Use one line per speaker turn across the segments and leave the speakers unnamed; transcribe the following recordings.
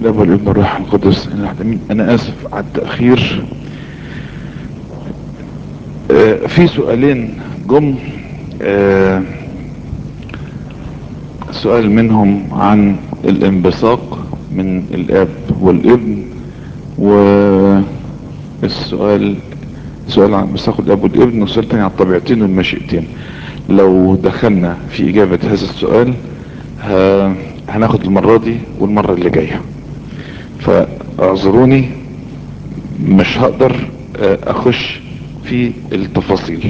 الاب والابن والروح القدس انا اسف على التاخير آه في سؤالين جم آه سؤال منهم عن الانبثاق من الاب والابن والسؤال سؤال عن انبثاق الاب والابن وسؤال تاني عن الطبيعتين والمشيئتين لو دخلنا في اجابة هذا السؤال هناخد المرة دي والمرة اللي جاية فاعذروني مش هقدر اخش في التفاصيل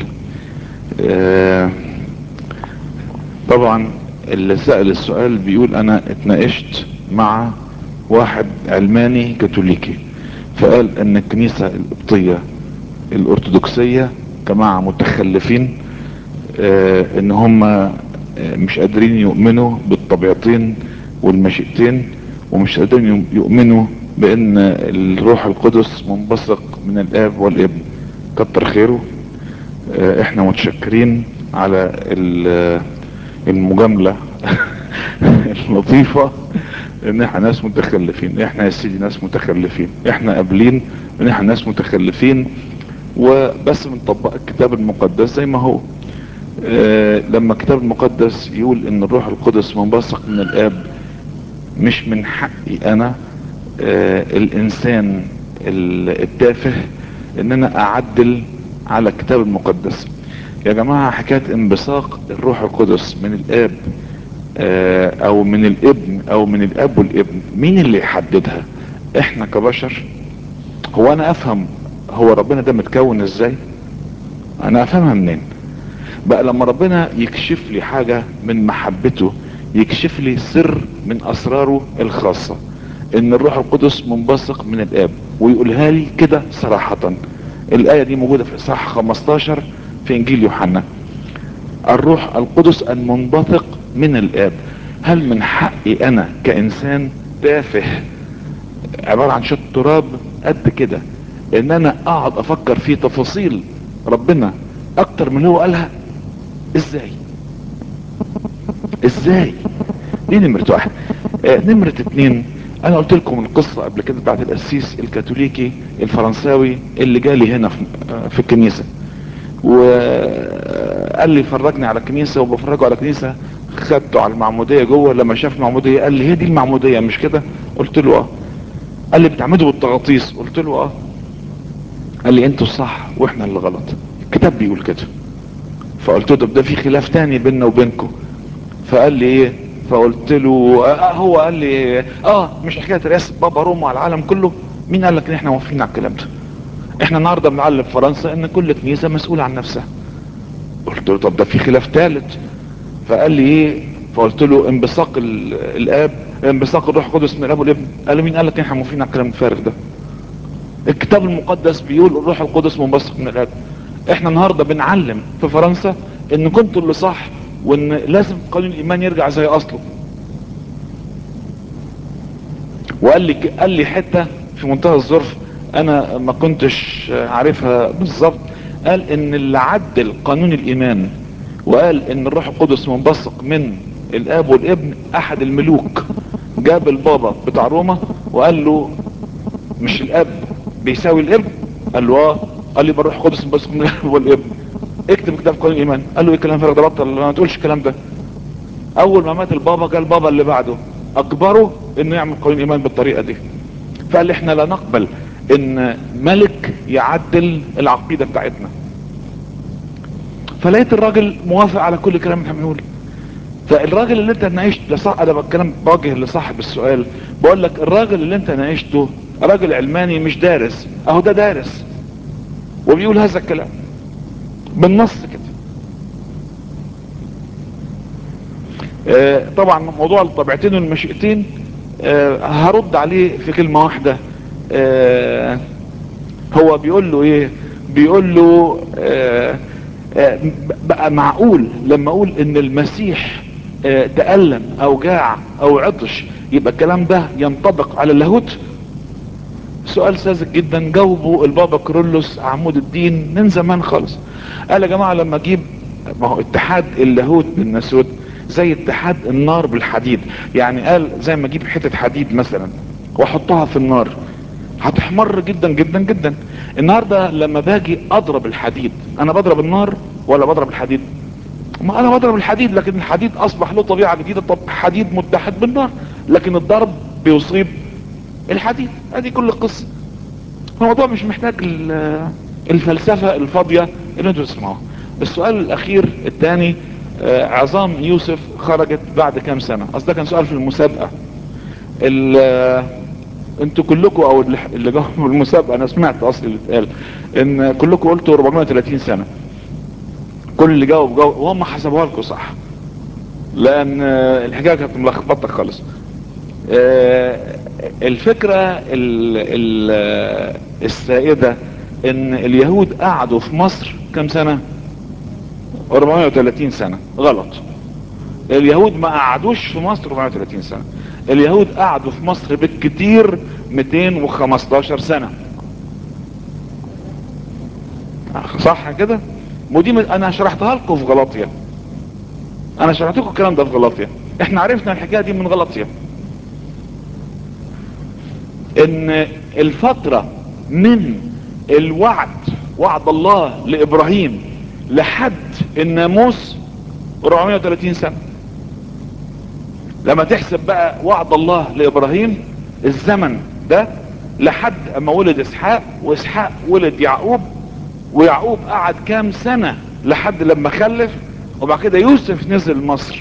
طبعا اللي سأل السؤال بيقول انا اتناقشت مع واحد علماني كاثوليكي فقال ان الكنيسة القبطية الارثوذكسية جماعة متخلفين اه ان هم مش قادرين يؤمنوا بالطبيعتين والمشيئتين ومش قادرين يؤمنوا بان الروح القدس منبثق من الاب والابن كتر خيره اه احنا متشكرين على المجاملة اللطيفة ان احنا ناس متخلفين احنا يا سيدي ناس متخلفين احنا قابلين ان احنا ناس متخلفين وبس بنطبق الكتاب المقدس زي ما هو اه لما الكتاب المقدس يقول ان الروح القدس منبثق من الاب مش من حقي انا اه الانسان التافه ان انا اعدل على الكتاب المقدس يا جماعة حكاية انبثاق الروح القدس من الاب اه او من الابن او من الاب والابن مين اللي يحددها احنا كبشر هو انا افهم هو ربنا ده متكون ازاي انا افهمها منين بقى لما ربنا يكشف لي حاجة من محبته يكشف لي سر من اسراره الخاصة ان الروح القدس منبثق من الاب ويقولها لي كده صراحة الاية دي موجودة في اصحاح 15 في انجيل يوحنا الروح القدس المنبثق من الاب هل من حقي انا كانسان تافه عبارة عن شوية تراب قد كده ان انا اقعد افكر في تفاصيل ربنا اكتر من هو قالها ازاي ازاي دي نمرة واحد آه نمرة اتنين انا قلت لكم القصة قبل كده بتاعت القسيس الكاثوليكي الفرنساوي اللي جالي هنا في, آه في الكنيسة وقال لي فرجني على كنيسة وبفرجه على كنيسة خدته على المعمودية جوه لما شاف المعمودية قال لي هي دي المعمودية مش كده قلت له اه قال لي بتعمدوا بالتغطيس قلت له اه قال لي انتوا الصح واحنا اللي غلط الكتاب بيقول كده فقلت له ده في خلاف تاني بيننا وبينكم فقال لي ايه فقلت له آه هو قال لي اه مش حكايه رئاسه بابا روما على العالم كله مين قال لك ان احنا موافقين على الكلام ده احنا النهارده بنعلم في فرنسا ان كل كنيسه مسؤوله عن نفسها قلت له طب ده في خلاف ثالث فقال لي ايه فقلت له انبثاق الاب انبثاق الروح القدس من الاب والابن قال لي مين قال لك ان احنا موافقين على الكلام الفارغ ده الكتاب المقدس بيقول الروح القدس منبثق من الاب احنا النهارده بنعلم في فرنسا ان كنتوا اللي صح وان لازم قانون الايمان يرجع زي اصله وقال لي قال لي حته في منتهى الظرف انا ما كنتش عارفها بالظبط قال ان اللي عدل قانون الايمان وقال ان الروح القدس منبثق من الاب والابن احد الملوك جاب البابا بتاع روما وقال له مش الاب بيساوي الابن قال له اه قال لي بروح قدس منبثق من الاب والابن اكتب كتاب قانون الايمان قال له ايه الكلام فارغ ده بطل ما تقولش الكلام ده اول ما مات البابا جاء البابا اللي بعده اجبره انه يعمل قانون الايمان بالطريقه دي فقال لي احنا لا نقبل ان ملك يعدل العقيدة بتاعتنا فلقيت الراجل موافق على كل كلام احنا بنقوله فالراجل اللي انت ناقشت لصح انا بتكلم بوجه لصاحب السؤال بقول لك الراجل اللي انت ناقشته راجل علماني مش دارس اهو ده دارس وبيقول هذا الكلام بالنص كده آه طبعا موضوع الطبيعتين والمشيئتين آه هرد عليه في كلمة واحدة آه هو بيقول له ايه بيقول له آه آه بقى معقول لما اقول ان المسيح آه تألم او جاع او عطش يبقى الكلام ده ينطبق على اللاهوت سؤال ساذج جدا جاوبه البابا كرولوس عمود الدين من زمان خالص قال يا جماعة لما اجيب ما هو اتحاد اللاهوت بالناسوت زي اتحاد النار بالحديد يعني قال زي ما اجيب حتة حديد مثلا واحطها في النار هتحمر جدا جدا جدا النهاردة لما باجي اضرب الحديد انا بضرب النار ولا بضرب الحديد ما انا بضرب الحديد لكن الحديد اصبح له طبيعة جديدة طب حديد متحد بالنار لكن الضرب بيصيب الحديد ادي كل القصة الموضوع مش محتاج الفلسفة الفاضية اللي انتوا تسمعوها السؤال الاخير الثاني عظام يوسف خرجت بعد كام سنة اصل ده كان سؤال في المسابقة انتوا كلكم او اللي جاوبوا المسابقة انا سمعت اصل اللي اتقال ان كلكم قلتوا 430 سنة كل اللي جاوب جاوب وهم حسبوها لكم صح لان الحكاية كانت ملخبطة خالص الفكرة ال ال السائدة ان اليهود قعدوا في مصر كم سنة 430 سنة غلط اليهود ما قعدوش في مصر 430 سنة اليهود قعدوا في مصر بالكتير 215 سنة صح كده ودي انا شرحتها لكم في غلطية انا شرحت لكم الكلام ده في غلطية احنا عرفنا الحكاية دي من غلطية ان الفترة من الوعد وعد الله لابراهيم لحد الناموس 430 سنة لما تحسب بقى وعد الله لابراهيم الزمن ده لحد اما ولد اسحاق واسحاق ولد يعقوب ويعقوب قعد كام سنة لحد لما خلف وبعد كده يوسف نزل مصر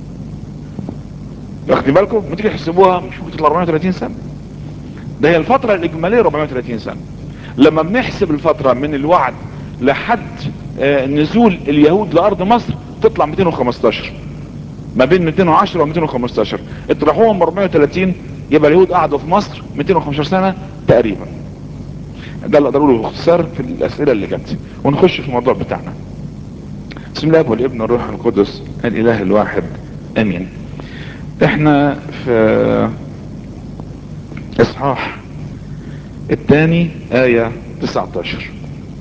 واخدين بالكم ما تيجي تحسبوها مش ممكن تطلع 430 سنة ده هي الفترة الاجمالية 430 سنة لما بنحسب الفترة من الوعد لحد آه نزول اليهود لارض مصر تطلع 215 ما بين 210 و 215 اطرحوهم 430 يبقى اليهود قعدوا في مصر 215 سنة تقريبا ده اللي اقدر اقوله باختصار في الاسئله اللي جت ونخش في الموضوع بتاعنا بسم الله والابن والروح القدس الاله الواحد امين احنا في اصحاح الثاني آية 19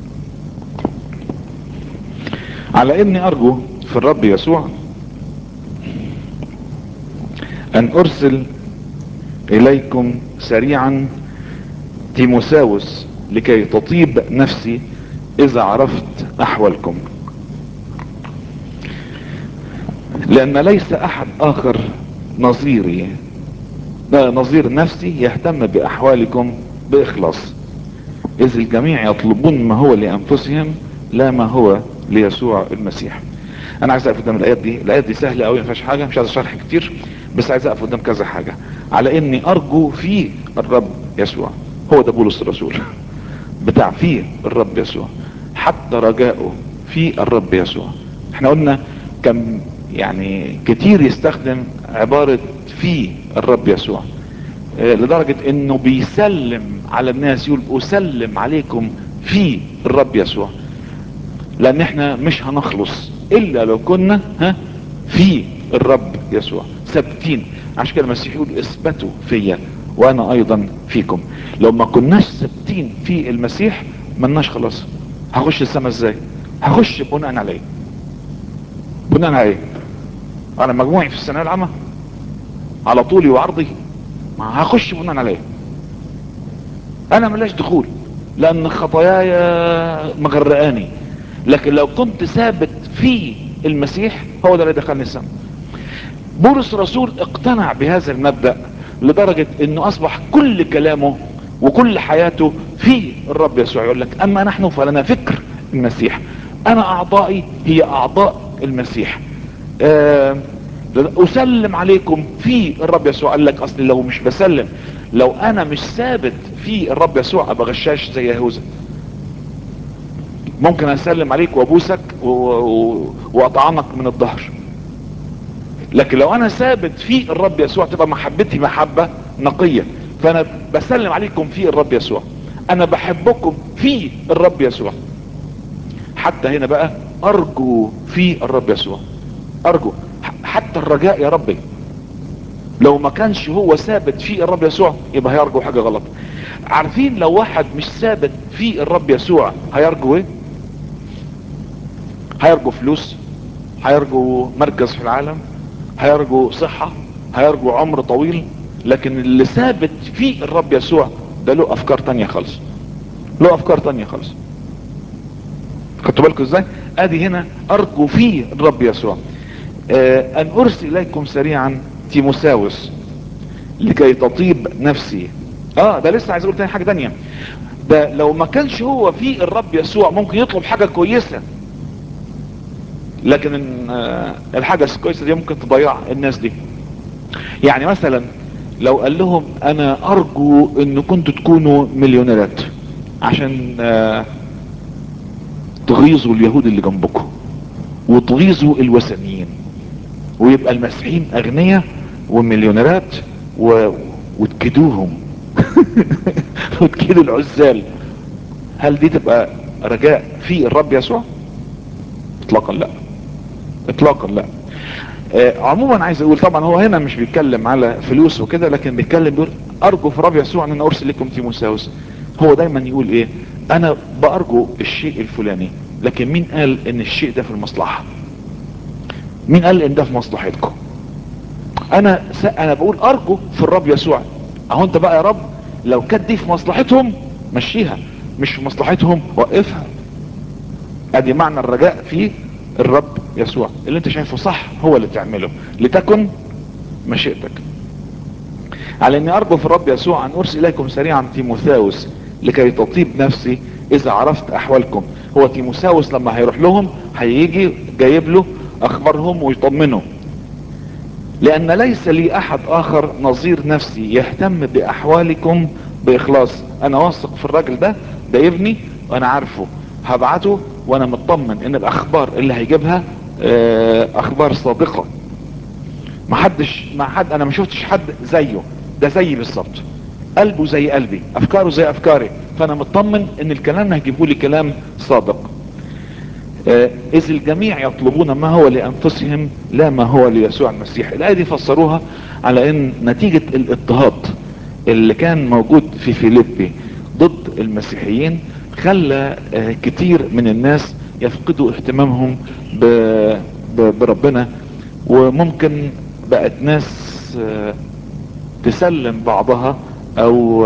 على اني ارجو في الرب يسوع ان ارسل اليكم سريعا تيموساوس لكي تطيب نفسي اذا عرفت احوالكم لان ليس احد اخر نظيري نظير نفسي يهتم باحوالكم باخلاص اذ الجميع يطلبون ما هو لانفسهم لا ما هو ليسوع المسيح انا عايز اقف قدام الايات دي الايات دي سهله قوي ما فيهاش حاجه مش عايز اشرح كتير بس عايز اقف قدام كذا حاجه على اني ارجو في الرب يسوع هو ده بولس الرسول بتاع فيه الرب يسوع حتى رجاؤه في الرب يسوع احنا قلنا كم يعني كتير يستخدم عبارة في الرب يسوع اه لدرجة انه بيسلم على الناس يقول اسلم عليكم في الرب يسوع لان احنا مش هنخلص الا لو كنا ها في الرب يسوع ثابتين عشان كده المسيح يقول اثبتوا فيا وانا ايضا فيكم لو ما كناش ثابتين في المسيح ملناش خلاص هخش السماء ازاي هخش بناء على ايه بناء على ايه على مجموعي في الثانويه العامه على طولي وعرضي ما هخش بناء على ايه انا ملاش دخول لان خطاياي مغرقاني لكن لو كنت ثابت في المسيح هو ده اللي دخلني السماء بولس الرسول اقتنع بهذا المبدأ لدرجة انه اصبح كل كلامه وكل حياته في الرب يسوع يقول لك اما نحن فلنا فكر المسيح انا اعضائي هي اعضاء المسيح أه اسلم عليكم في الرب يسوع قال لك اصلي لو مش بسلم لو انا مش ثابت في الرب يسوع ابقى غشاش زي يهوذا ممكن اسلم عليك وابوسك واطعنك من الظهر لكن لو انا ثابت في الرب يسوع تبقى محبتي محبة نقية فانا بسلم عليكم في الرب يسوع انا بحبكم في الرب يسوع حتى هنا بقى ارجو في الرب يسوع ارجو حتى الرجاء يا ربي لو ما كانش هو ثابت في الرب يسوع يبقى هيرجو حاجة غلط عارفين لو واحد مش ثابت في الرب يسوع هيرجو ايه هيرجو فلوس هيرجو مركز في العالم هيرجو صحة هيرجو عمر طويل لكن اللي ثابت في الرب يسوع ده له افكار تانية خالص له افكار تانية خالص خدتوا بالكم ازاي ادي هنا ارجو في الرب يسوع آه ان ارسل اليكم سريعا تيموساوس لكي تطيب نفسي اه ده لسه عايز اقول تاني حاجة تانية ده لو ما كانش هو في الرب يسوع ممكن يطلب حاجة كويسة لكن آه الحاجة الكويسة دي ممكن تضيع الناس دي يعني مثلا لو قال لهم انا ارجو ان كنتوا تكونوا مليونيرات عشان آه تغيظوا اليهود اللي جنبكم وتغيظوا الوثنيين ويبقى المسيحيين اغنياء ومليونيرات و... وتكدوهم وتكيدوا العزال هل دي تبقى رجاء في الرب يسوع اطلاقا لا اطلاقا لا آه عموما عايز اقول طبعا هو هنا مش بيتكلم على فلوس وكده لكن بيتكلم بيقول ارجو في الرب يسوع ان انا ارسل لكم تيموساوس هو دايما يقول ايه انا بارجو الشيء الفلاني لكن مين قال ان الشيء ده في المصلحة مين قال ان ده في مصلحتكم انا س... انا بقول ارجو في الرب يسوع اهو انت بقى يا رب لو كانت دي في مصلحتهم مشيها مش في مصلحتهم وقفها ادي معنى الرجاء في الرب يسوع اللي انت شايفه صح هو اللي تعمله لتكن مشيئتك على اني ارجو في الرب يسوع ان ارسل اليكم سريعا تيموثاوس لكي تطيب نفسي اذا عرفت احوالكم هو تيموثاوس لما هيروح لهم هيجي جايب له اخبارهم ويطمنه لان ليس لي احد اخر نظير نفسي يهتم باحوالكم باخلاص انا واثق في الراجل ده ده ابني وانا عارفه هبعته وانا مطمن ان الاخبار اللي هيجيبها اخبار صادقة ما حدش ما حد انا ما شفتش حد زيه ده زيي بالظبط قلبه زي قلبي افكاره زي افكاري فانا مطمن ان الكلام اللي هيجيبه لي كلام صادق اذ الجميع يطلبون ما هو لانفسهم لا ما هو ليسوع المسيح الايه دي فسروها على ان نتيجة الاضطهاد اللي كان موجود في فيليبي ضد المسيحيين خلى كتير من الناس يفقدوا اهتمامهم بربنا وممكن بقت ناس تسلم بعضها او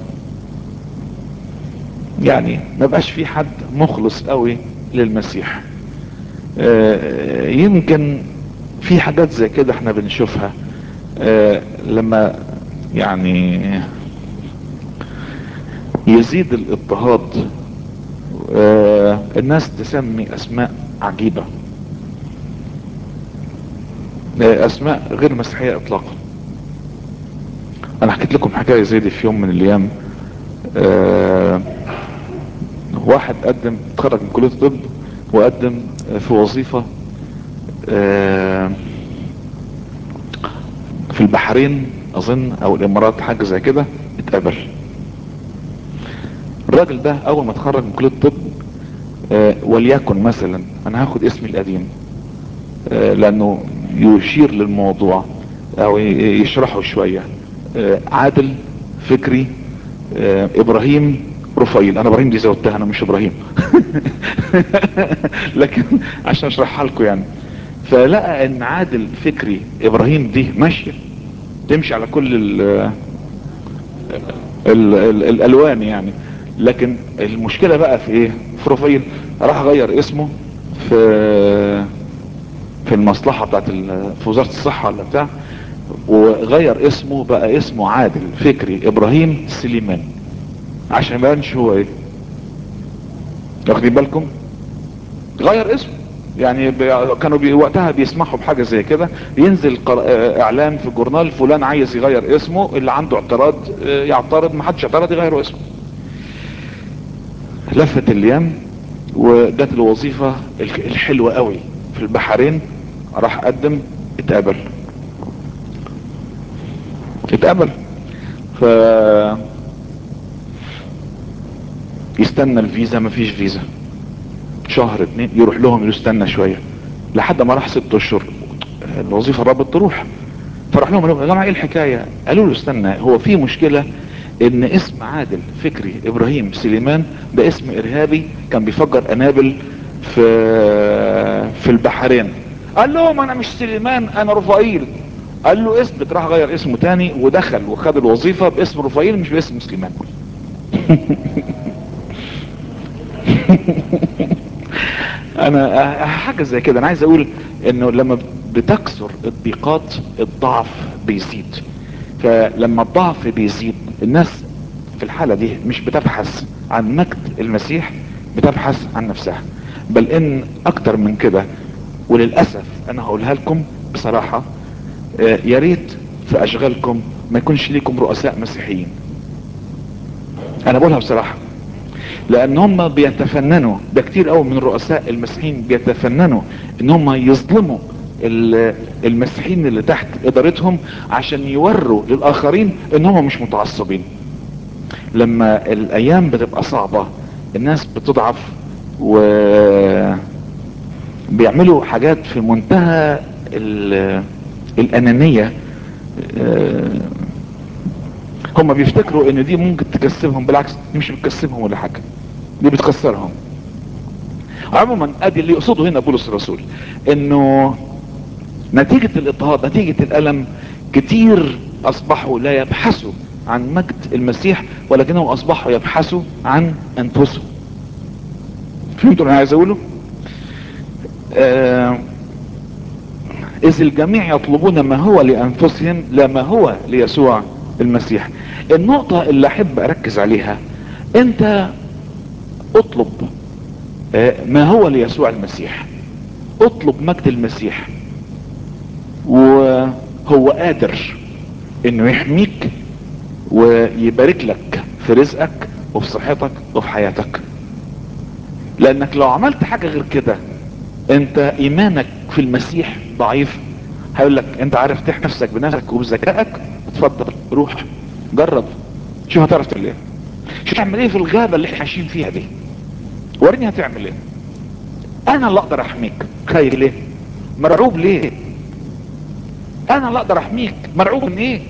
يعني ما بقاش في حد مخلص قوي للمسيح يمكن في حاجات زي كده احنا بنشوفها لما يعني يزيد الاضطهاد الناس تسمي اسماء عجيبة اسماء غير مسيحية اطلاقا انا حكيت لكم حكاية زي دي في يوم من الايام أه واحد قدم اتخرج من كلية الطب وقدم في وظيفة أه في البحرين اظن او الامارات حاجة زي كده اتقبل الراجل ده اول ما اتخرج من كلية الطب أه وليكن مثلا انا هاخد اسمي القديم لانه يشير للموضوع او يشرحه شوية عادل فكري ابراهيم رفايل انا ابراهيم دي زودتها انا مش ابراهيم لكن عشان اشرحها لكم يعني فلقى ان عادل فكري ابراهيم دي ماشية تمشي على كل ال ال ال الالوان يعني لكن المشكلة بقى في ايه في رفايل راح غير اسمه في في المصلحة بتاعت في وزارة الصحة ولا بتاع وغير اسمه بقى اسمه عادل فكري ابراهيم سليمان عشان ما يبانش هو ايه واخدين بالكم غير اسمه يعني بي... كانوا بي... وقتها بيسمحوا بحاجة زي كده ينزل قر... اعلان في الجورنال فلان عايز يغير اسمه اللي عنده اعتراض يعترض ما حدش اعترض يغيروا اسمه لفت الايام وجات له وظيفة الحلوة قوي في البحرين راح قدم اتقبل اتقبل ف يستنى الفيزا مفيش فيزا شهر اتنين يروح لهم يقولوا استنى شوية لحد ما راح ست اشهر الوظيفة رابط تروح فراح لهم قالوا يا جماعة ايه الحكاية قالوا له استنى هو في مشكلة ان اسم عادل فكري ابراهيم سليمان ده اسم ارهابي كان بيفجر انابل في في البحرين قال لهم انا مش سليمان انا رفائيل قال له اثبت راح غير اسمه تاني ودخل وخد الوظيفة باسم رفايل مش باسم سليمان انا حاجة زي كده انا عايز اقول انه لما بتكسر الضيقات الضعف بيزيد فلما الضعف بيزيد الناس في الحالة دي مش بتبحث عن مجد المسيح بتبحث عن نفسها بل ان اكتر من كده وللأسف انا هقولها لكم بصراحة آه يا ريت في اشغالكم ما يكونش ليكم رؤساء مسيحيين انا بقولها بصراحة لان هم بيتفننوا ده كتير قوي من الرؤساء المسيحيين بيتفننوا ان هم يظلموا المسيحيين اللي تحت ادارتهم عشان يوروا للاخرين ان هم مش متعصبين لما الايام بتبقى صعبة الناس بتضعف و بيعملوا حاجات في منتهى الانانية هم بيفتكروا ان دي ممكن تكسبهم بالعكس دي مش بتكسبهم ولا حاجة دي بتخسرهم عموما ادي اللي يقصده هنا بولس الرسول انه نتيجة الاضطهاد نتيجة الالم كتير اصبحوا لا يبحثوا عن مجد المسيح ولكنهم اصبحوا يبحثوا عن انفسهم فهمتوا اللي عايز اقوله آه اذ الجميع يطلبون ما هو لانفسهم لا ما هو ليسوع المسيح النقطة اللي احب اركز عليها انت اطلب آه ما هو ليسوع المسيح اطلب مجد المسيح وهو قادر انه يحميك ويبارك لك في رزقك وفي صحتك وفي حياتك لانك لو عملت حاجة غير كده انت ايمانك في المسيح ضعيف هيقول لك انت عارف تحمي نفسك بنفسك وبذكائك اتفضل روح جرب شوف هتعرف تعمل ايه شوف تعمل ايه في الغابة اللي احنا عايشين فيها دي وريني هتعمل ايه انا اللي اقدر احميك خايف ليه مرعوب ليه انا اللي اقدر احميك مرعوب من ايه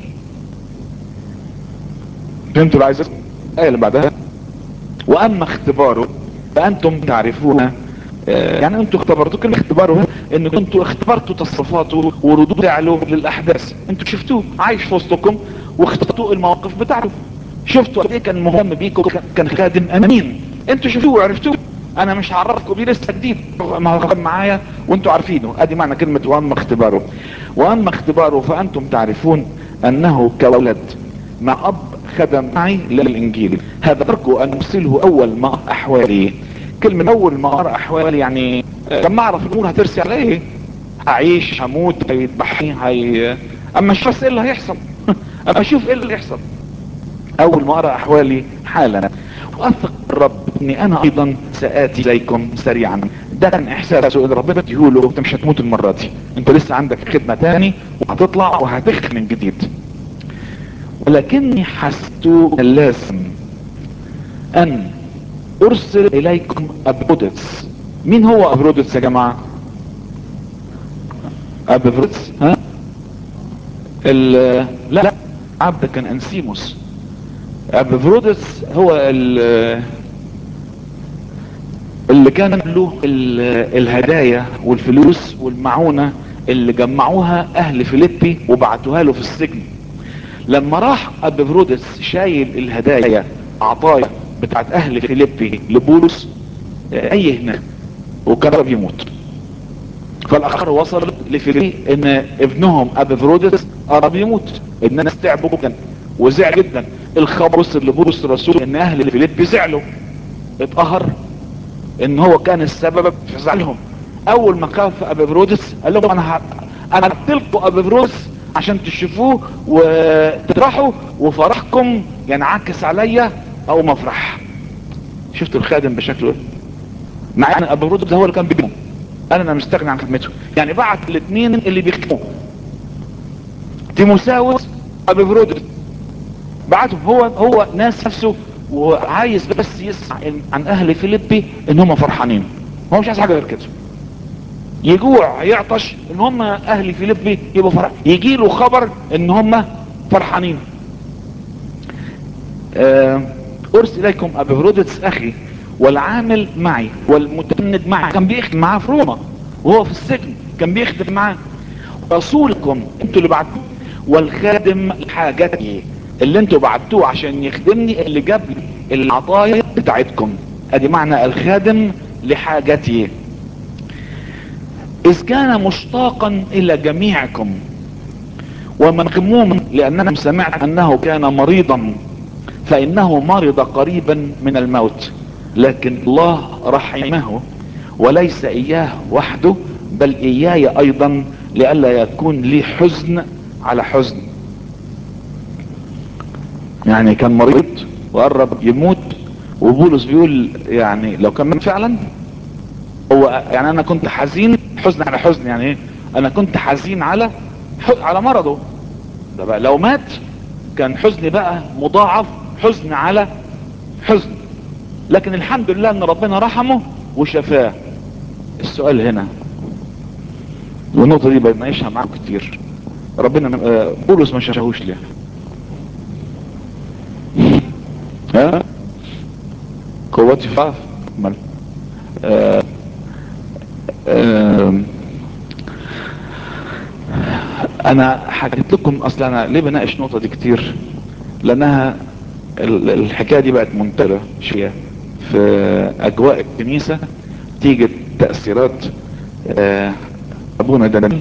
فهمتوا اللي عايز الايه اللي بعدها واما اختباره فانتم تعرفون يعني انتوا اختبرتوا كلمة اختباره ان كنتوا اختبرتوا تصرفاته وردود فعله للاحداث انتوا شفتوه عايش في وسطكم واختبرتوا المواقف بتاعته شفتوا قد ايه كان مهتم بيكم كان خادم امين انتوا شفتوه وعرفتوه انا مش هعرفكم بيه لسه جديد ما هو كان معايا وانتوا عارفينه ادي معنى كلمة واما اختباره واما اختباره فانتم تعرفون انه كولد مع اب خدم معي للانجيل هذا ارجو ان ارسله اول ما احوالي كلمة اول ما ارى احوالي يعني لما اعرف الامور هترسي على ايه هعيش هموت هيذبحني هي اما اشوف ايه اللي هيحصل اما اشوف ايه اللي هيحصل اول ما ارى احوالي حالا واثق بالرب اني انا ايضا ساتي زيكم سريعا ده كان احساسه ان ربنا يقوله انت مش هتموت المرة دي انت لسه عندك خدمة تاني وهتطلع وهتخدم من جديد ولكني حسيت اللازم ان ارسل اليكم ابرودتس مين هو ابرودتس يا جماعة ابرودتس ها ال لا عبد كان انسيموس ابرودتس هو ال اللي كان له الهدايا والفلوس والمعونة اللي جمعوها اهل فيليبي وبعتوها له في السجن لما راح ابرودس شايل الهدايا عطايا بتاعت اهل فيليبي لبولس اي هناك وكان قرب يموت فالاخر وصل لفيليبي ان ابنهم ابرودس قرب يموت الناس تعبوا كان وزعل جدا الخبر وصل لبولس الرسول ان اهل فيليبي زعلوا اتقهر ان هو كان السبب في زعلهم اول ما كان في ابرودس قال لهم انا ه... انا قتلكم ابرودس عشان تشوفوه وتفرحوا وفرحكم ينعكس عليا او مفرح شفتوا الخادم بشكله ايه مع ان ابو رودس هو اللي كان بيخدمه انا انا مستغني عن خدمته يعني بعت الاثنين اللي بيخدموه تيموساوس ابو رودس بعتهم هو هو ناس نفسه وعايز بس يسمع عن اهل فيليبي ان هم فرحانين هو مش عايز حاجه غير كده يجوع يعطش ان هم اهل فيليبي يبقوا فرح يجي له خبر ان هم فرحانين ارسل اليكم ابي هرودس اخي والعامل معي والمتند معي كان بيخدم معاه في روما وهو في السجن كان بيخدم معاه رسولكم انتوا اللي بعتوه والخادم حاجتي اللي انتوا بعتوه عشان يخدمني اللي جاب لي العطايا بتاعتكم ادي معنى الخادم لحاجتي اذ كان مشتاقا الى جميعكم ومغموما لانكم سمعت انه كان مريضا فانه مرض قريبا من الموت لكن الله رحمه وليس اياه وحده بل اياي ايضا لئلا يكون لي حزن على حزن يعني كان مريض وقرب يموت وبولس بيقول يعني لو كان مات فعلا هو يعني انا كنت حزين حزن على حزن يعني ايه انا كنت حزين على على مرضه ده بقى لو مات كان حزني بقى مضاعف حزن على حزن لكن الحمد لله ان ربنا رحمه وشفاه السؤال هنا والنقطة دي بنعيشها معاكم كتير ربنا بولس ما شافهوش ليه ها قوتي فعف مال آه آه انا حكيت لكم اصلا انا ليه بناقش النقطة دي كتير لانها الحكاية دي بقت منتشرة شوية في اجواء الكنيسة تيجي تأثيرات آه ابونا دانيال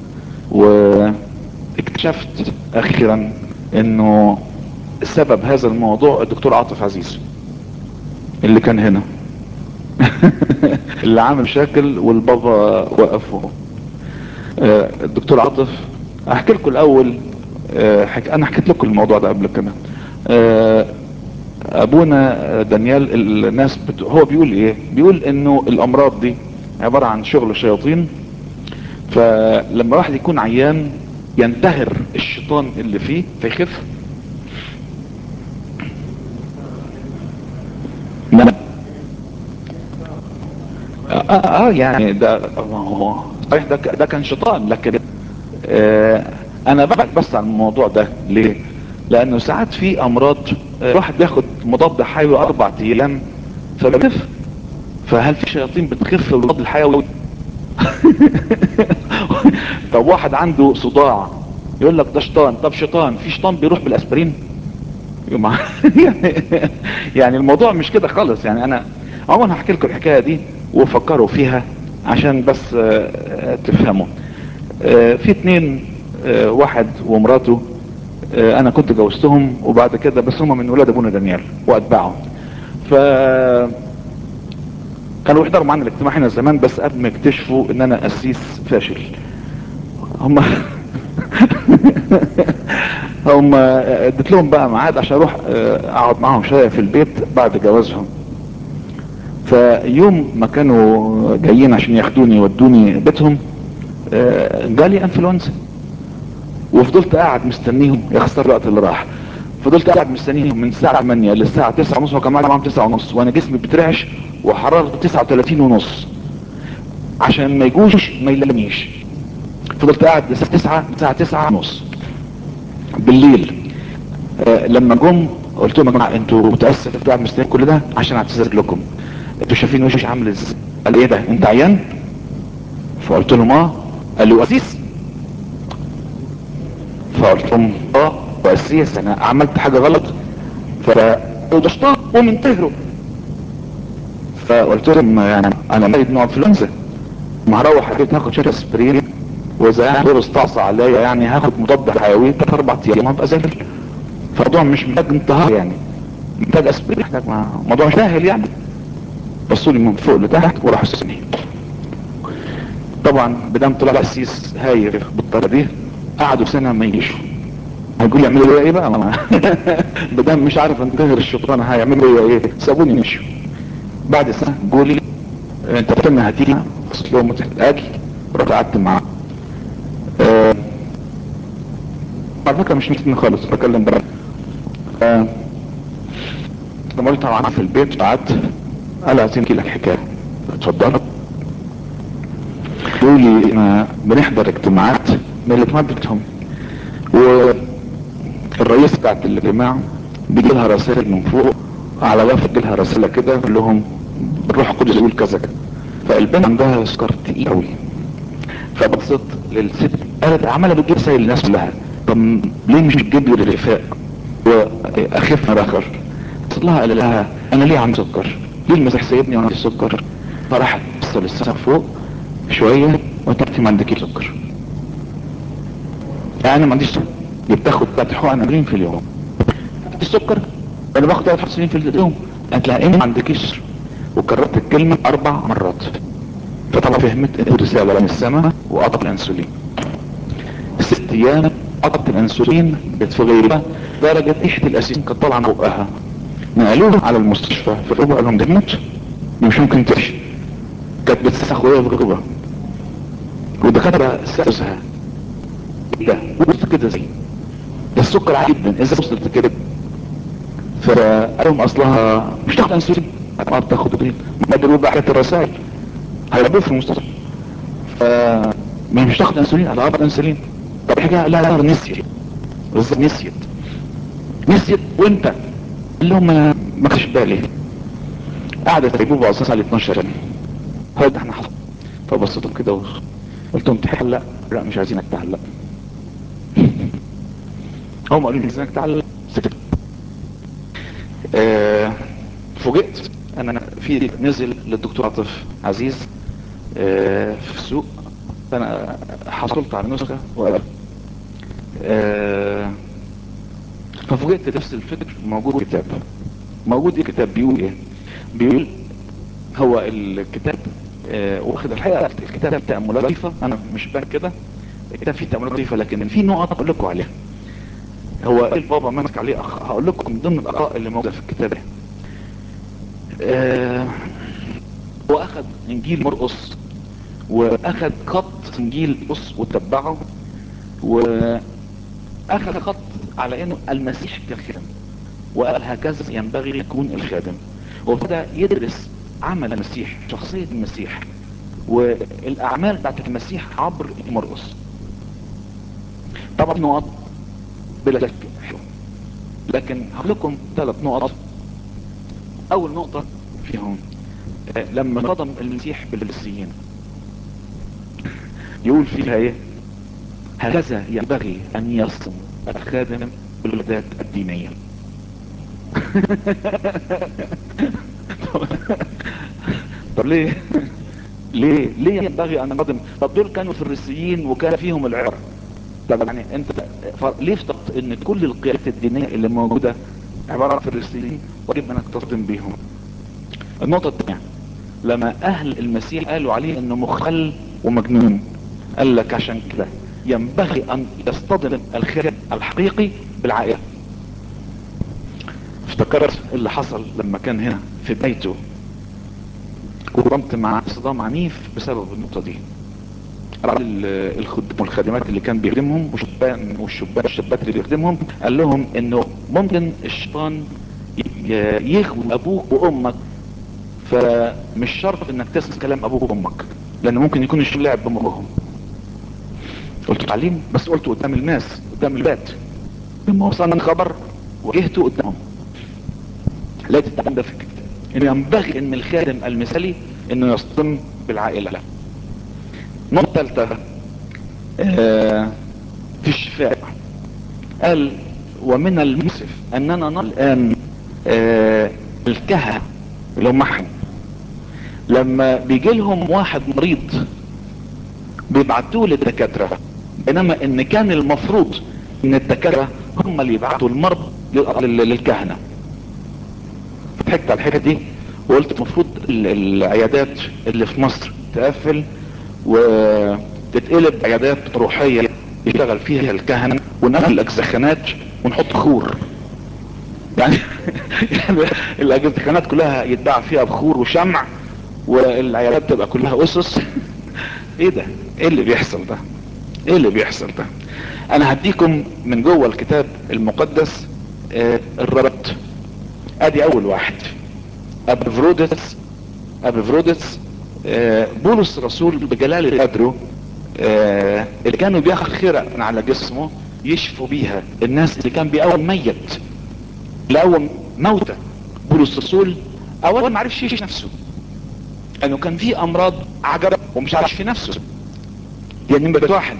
واكتشفت اخيرا انه سبب هذا الموضوع الدكتور عاطف عزيز اللي كان هنا اللي عامل مشاكل والبابا وقفه آه الدكتور عاطف احكي لكم الاول آه حك... انا حكيت لكم الموضوع ده قبل كده آه ابونا دانيال الناس بت... هو بيقول ايه بيقول انه الامراض دي عبارة عن شغل شياطين فلما واحد يكون عيان ينتهر الشيطان اللي فيه فيخف نعم آه, اه يعني ده صحيح ده, ده كان شيطان لكن آه انا بحث بس عن الموضوع ده ليه لانه ساعات في امراض آه واحد بياخد مضاد حيوي اربع ايام فبيخف فهل في شياطين بتخف بالمضاد الحيوي طب واحد عنده صداع يقول لك ده شيطان طب شيطان في شيطان بيروح بالاسبرين يعني الموضوع مش كده خالص يعني انا عموما هحكي لكم الحكايه دي وفكروا فيها عشان بس تفهموا في اتنين واحد ومراته انا كنت جوزتهم وبعد كده بس هم من ولاد ابونا دانيال واتباعه ف كانوا يحضروا معانا الاجتماع هنا زمان بس قبل ما يكتشفوا ان انا قسيس فاشل هم هم اديت لهم بقى ميعاد عشان اروح اقعد معاهم شويه في البيت بعد جوازهم فيوم ما كانوا جايين عشان ياخدوني يودوني بيتهم جالي انفلونزا وفضلت قاعد مستنيهم يا خسر الوقت اللي راح فضلت قاعد مستنيهم من الساعة 8 للساعة 9 ونص وكان معاهم 9 ونص وانا جسمي بترعش وحرارته 39 ونص عشان ما يجوش ما يلمنيش فضلت قاعد للساعة 9 الساعة 9 ونص بالليل آه لما جم قلت لهم يا جماعه انتوا متاسف قاعد مستنيين كل ده عشان اعتذر لكم انتوا شايفين وشي عامل ازاي قال ايه ده انت عيان فقلت لهم اه قال لي واسيس فقلت لهم اه واسيس انا عملت حاجه غلط فقلت اشطاق قوم انتهروا فقلت لهم يعني انا مريض نوع انفلونزا ما هروح البيت هاخد شويه اسبرين واذا يعني دور استعصى عليا يعني هاخد مضاد حيوي ثلاث اربع ايام هبقى زي الفل فالموضوع مش محتاج انتهار يعني محتاج اسبرين محتاج موضوع سهل يعني بصوا لي من فوق لتحت وراح سني طبعا بدام طلع القسيس هاير بالطريقه دي قعدوا سنه ما يجيشوا هيقول لي اعملوا ايه بقى بدام مش عارف انتهر الشيطان هيعملوا ايه سابوني مشوا بعد سنه قولي انت بتمنى هتيجي قلت لهم اجي رحت قعدت معاه أه على فكره مش مستني خالص بكلم بقى أه لما قلت طبعا في البيت قعدت قال عايزين احكي لك حكايه اتفضل يقول لي ما بنحضر اجتماعات من الاجتماعات بتاعتهم والرئيس بتاعت الاجتماع بيجي لها رسائل من فوق على وفد بيجي لها رساله كده يقول لهم الروح القدس يقول كذا كذا فالبنت عندها سكر تقيل قوي فبصت للست قالت عماله بتجيب رسائل الناس كلها طب ليه مش بتجيب لي الرفاق واخف من اخر لها قال لها انا ليه عندي سكر ليه المسيح سايبني وانا عندي سكر فراحت بص للسقف فوق شويه وانت ما عندكيش سكر يعني انا ما عنديش سكر بتاخد ثلاث حقن في اليوم السكر انا باخد ثلاث حقن في اليوم هتلاقيني ما عندكيش وكررت الكلمه اربع مرات فطبعا فهمت الرساله من السماء وقطع الانسولين ست ايام قطعت الانسولين بقت في غيبه درجه ريحه الاسيد كانت طالعه من بقها نقلوها على المستشفى فالربع قال لهم ده موت مش ممكن تعيش كانت بتسخ وهي في غيبه والدكاتره سالوها ده وصلت كده زي ده السكر عالي جدا ازاي وصلت كده فقال لهم اصلها مش تاخد انسولين ما بتاخد انسولين ما دلوقتي بقى حكايه الرسائل هيربوه في المستشفى ف مش تاخد انسولين انا باخد انسولين طب حاجه لا لا نسيت بالظبط نسيت نسيت وانت قال لهم ما كانش بالي قعدت تجيبوه على اساس على 12 سنه هو ده احنا حصل فبصيتهم كده قلت لهم تحلق لا مش عايزينك تحلق هم قالوا لي عايزينك تعلق سكت آه فوجئت انا في نزل للدكتور عاطف عزيز آه في السوق فانا حصلت على نسخة وقال آه ففوجئت نفس الفكر موجود كتاب موجود الكتاب بيقول ايه بيقول هو الكتاب آه واخد الحقيقة الكتاب تأملات لطيفة انا مش بان كده الكتاب فيه تأملات لطيفة لكن في نقط اقول لكم عليها هو البابا ماسك عليه أخ... هقول لكم من ضمن الاراء اللي موجوده في الكتاب ده آه هو اخذ انجيل مرقس واخذ خط انجيل مرقس وتبعه واخذ خط على انه المسيح كالخادم وقال هكذا ينبغي يكون الخادم وبدا يدرس عمل المسيح شخصيه المسيح والاعمال بتاعت المسيح عبر مرقس طبعا نقط بلا شك لكن هقول لكم ثلاث نقط اول نقطة فيهم لما صدم المسيح بالفلسطينيين يقول فيها ايه هكذا ينبغي ان يصم الخادم بالولادات الدينية طب ليه ليه ليه ينبغي ان نقدم طب دول كانوا فريسيين وكان فيهم العبر طب يعني انت ليه افترضت ان كل القيادات الدينية اللي موجودة عبارة عن فريسيين واجب انك تصدم بيهم النقطة الثانية لما اهل المسيح قالوا عليه انه مخل ومجنون قال لك عشان كده ينبغي ان يصطدم الخادم الحقيقي بالعائلة افتكرت اللي حصل لما كان هنا في بيته وقمت مع صدام عنيف بسبب النقطة دي الخدام والخادمات اللي كان بيخدمهم والشبان والشبان والشابات اللي بيخدمهم قال لهم انه ممكن الشيطان يغوي ابوك وامك فمش شرط انك تسمع كلام ابوك وامك لان ممكن يكون الشيطان لعب بامهم قلت تعليم بس قلته قدام الناس قدام البيت لما وصلنا خبر واجهته قدامهم لقيت التعليم ده في الكتاب انه ينبغي ان الخادم المثالي انه يصطدم بالعائله نقطة ثالثة آه في الشفاء قال ومن المؤسف اننا نرى الان آه الكهنة اللي هم احنا لما بيجي لهم واحد مريض بيبعتوه للدكاترة بينما ان كان المفروض ان الدكاترة هم اللي يبعتوا المرض للكهنة ضحكت على الحكاية دي وقلت المفروض العيادات اللي في مصر تقفل وتتقلب عيادات روحية يشتغل فيها الكهنة ونقل الاجزخانات ونحط خور يعني, يعني الاجزخانات كلها يتباع فيها بخور وشمع والعيادات تبقى كلها اسس ايه ده ايه اللي بيحصل ده ايه اللي بيحصل ده انا هديكم من جوه الكتاب المقدس آه الربط ادي اول واحد ابفرودس ابفرودس آه بولس رسول بجلال قدره آه اللي كانوا بياخد خرق من على جسمه يشفوا بيها الناس اللي كان بيقوم ميت لقوم موتى بولس رسول اول ما عرفش يشفي نفسه انه كان في امراض عجرة ومش عارف في نفسه يعني نمرة واحد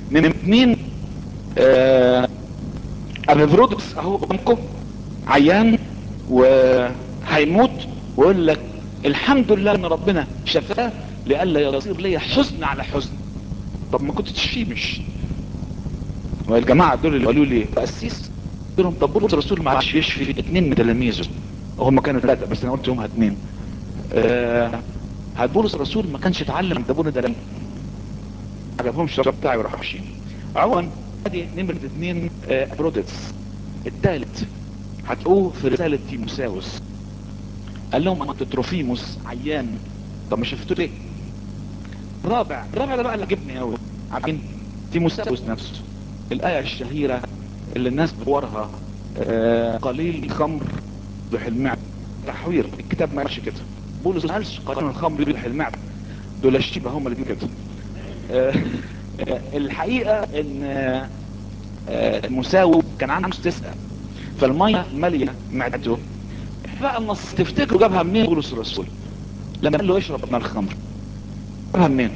نمرة اتنين آه ابيفرودكس اهو قدامكم عيان وهيموت ويقول لك الحمد لله ان ربنا شفاه لئلا يصير لي حزن على حزن طب ما كنت تشفيه مش والجماعة دول اللي قالوا لي تأسيس قلت لهم طب بولس الرسول ما عادش يشفي اتنين من تلاميذه هم كانوا ثلاثة بس انا قلت يومها اتنين آه بولس الرسول ما كانش اتعلم عند ابونا ده عجبهمش الشراب بتاعي وراح ماشيين عموما ادي نمرة اتنين آه برودكس الثالث هتلاقوه في رسالة تيموساوس قال لهم انا تروفيموس عيان طب ما شفتوه ليه رابع الرابع ده بقى اللي عجبني قوي عارفين تيموساوس نفسه الآية الشهيرة اللي الناس بتورها آه قليل الخمر يصلح المعدة تحوير الكتاب ما قالش كده بولس ما قالش قليل الخمر يصلح المعدة دول الشيبة هم اللي بيقولوا كده آه آه الحقيقة ان آه مساوي كان عنده تسأل فالمية مالية معدته بقى النص تفتكروا جابها منين بولس الرسول لما قال له اشرب من الخمر جابها منين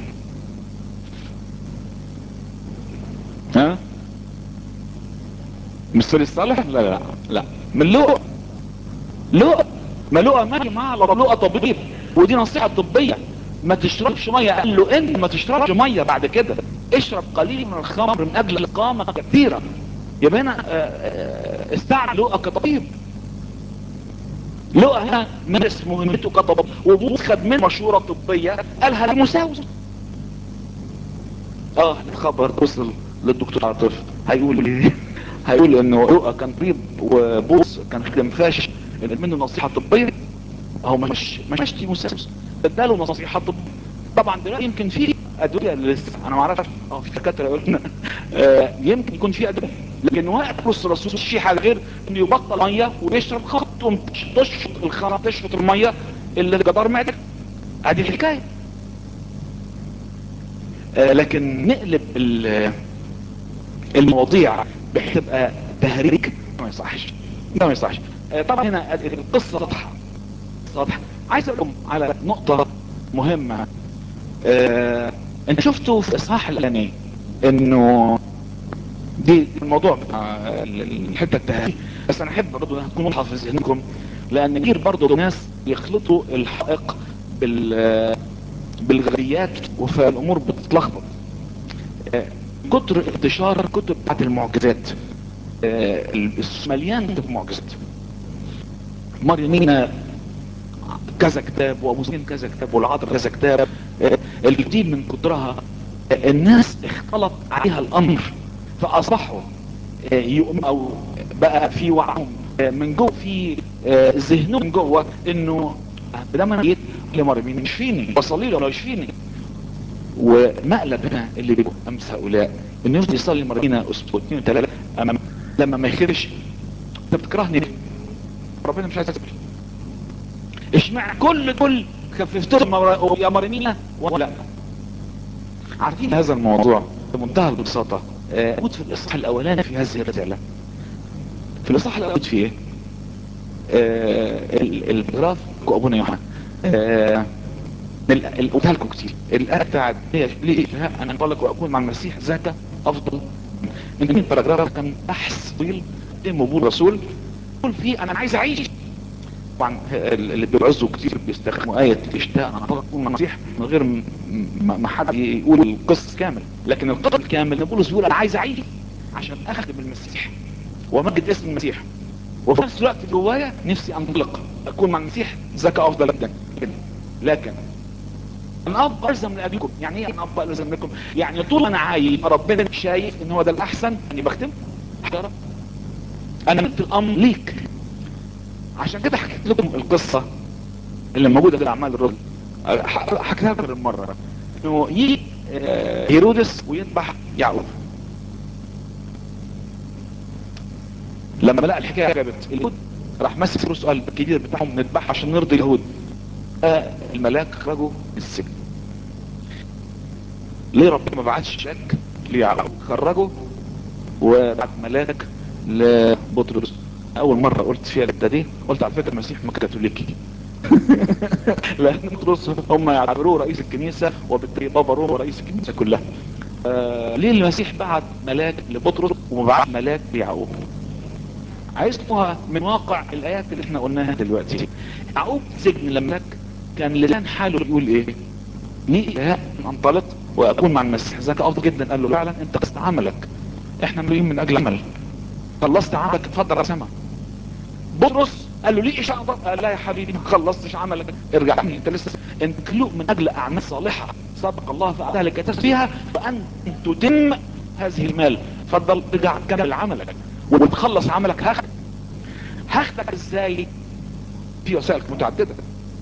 ها مستر الصالح لا لا لا من لقى لقى ما لقى ماشي معاه لقى طبيب ودي نصيحة طبية ما تشربش مية قال له انت ما تشربش مية بعد كده اشرب قليل من الخمر من اجل اقامة كثيرة يبقى هنا استعمل لقى كطبيب لقى هنا مارس مهمته كطبيب وبوس خد منه مشورة طبية قالها لمساوس اه الخبر وصل للدكتور عاطف هيقول ايه هيقول انه رؤى كان طبيب وبوس كان خدم فاشل منه نصيحة طبية هو مش مش تيموساوس اداله نصيحة طبية طبعا دلوقتي يمكن في ادوية لسه انا ما اعرفش اه في دكاتره يقولنا آه يمكن يكون في ادوية لكن وقت بص الرسول مش حاجه غير انه يبطل ميه ويشرب خمر تقوم تشفط الخمر تشفط الميه اللي جدار معدك ادي الحكايه آه لكن نقلب المواضيع بحيث تبقى تهريج ما يصحش ده ما يصحش آه طبعا هنا القصه واضحه واضحه عايز اقول لكم على نقطه مهمه آه انت شفتوا في الاصحاح الاولاني انه دي الموضوع بتاع الحته التهريج بس انا احب برضه تكون واضحه في ذهنكم لان كتير برضه ناس يخلطوا الحقائق بال بالغريات فالامور بتتلخبط آه كتر انتشار كتب بتاعت المعجزات آه مليان كتب معجزات مريمين كذا كتاب وابو سفيان كذا كتاب والعاطر كذا كتاب آه الكتيب من كترها الناس اختلط عليها الامر فاصبحوا يؤمنوا او بقى في وعهم من جوه في ذهنهم من جوه انه بدل انا جيت لمريمين يشفيني بصلي له ولا يشفيني ومقلب هنا اللي بيجوا امس هؤلاء انه يفضل يصلي مرينا اسبوع اثنين وثلاثه امام لما ما يخرش انت بتكرهني ليه؟ ربنا مش عايز يسبر اشمعنى كل دول خففتهم يا مريمينا ولا عارفين هذا الموضوع بمنتهى البساطه موجود في الاصحاح الاولاني في هذه الرساله في الاصحاح الاولاني في ايه؟ الجراف ابونا يوحنا قلتها لكم كتير الآية بتاعت ليه أنا أنطلق وأكون مع المسيح ذاك أفضل من مين باراجراف كان بحث طويل قدمه بول الرسول يقول فيه أنا عايز أعيش طبعا اللي بيعزوا كتير بيستخدموا آية اشتاق أنا أنطلق أكون مع المسيح من غير ما حد يقول القصة كامل لكن القصة الكامل بولس بيقول أنا عايز أعيش عشان أخدم المسيح وأمجد اسم المسيح وفي نفس الوقت جوايا نفسي أنطلق أكون مع المسيح ذاك أفضل جدا لكن انا ابقى الزم لاجلكم يعني ايه انا ابقى الزم لكم يعني طول ما انا عايش ربنا شايف ان هو ده الاحسن اني بختم انا ملت الامر ليك عشان كده حكيت لكم القصه اللي موجوده في الاعمال الرسل حكيتها لكم المره انه يجي هيرودس ويذبح يعقوب لما لقى الحكايه عجبت اليهود راح ماسك فلوس قال الكبير بتاعهم نذبح عشان نرضي اليهود الملاك خرجوا من السجن ليه ربنا ما بعتش شك ليعقوب خرجوا وبعت ملاك لبطرس اول مرة قلت فيها الحته دي قلت على فكرة المسيح ما كاثوليكي لان بطرس هم يعتبروه رئيس الكنيسة وبالتالي بابا روما رئيس الكنيسة كلها آه ليه المسيح بعت ملاك لبطرس وما بعت ملاك ليعقوب عايزكم من واقع الايات اللي احنا قلناها دلوقتي يعقوب سجن لما كان لسان حاله يقول ايه ليه انطلق واكون مع المسيح ذاك افضل جدا قال له فعلا انت قصت عملك احنا مليين من اجل عمل خلصت عملك اتفضل يا سما بطرس قال له ليه ايش قال لا يا حبيبي ما خلصتش عملك ارجع عني انت لسه انت مخلوق من اجل اعمال صالحه سبق الله فاعطاها لك فيها وان تتم هذه المال اتفضل ارجع كمل عملك وتخلص عملك هاخدك هاخدك ازاي في وسائل متعدده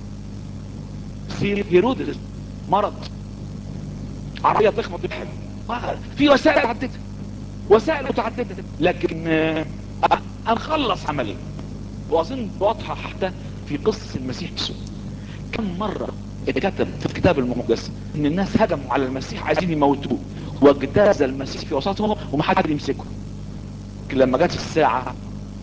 في هيرودس مرض عربيه تخبط واحد في وسائل متعدده وسائل متعدده لكن انخلص عملي واظن واضحه حتى في قصه المسيح نفسه كم مره اتكتب في الكتاب المقدس ان الناس هجموا على المسيح عايزين يموتوه واجتاز المسيح في وسطهم وما حد يمسكه لما جت الساعه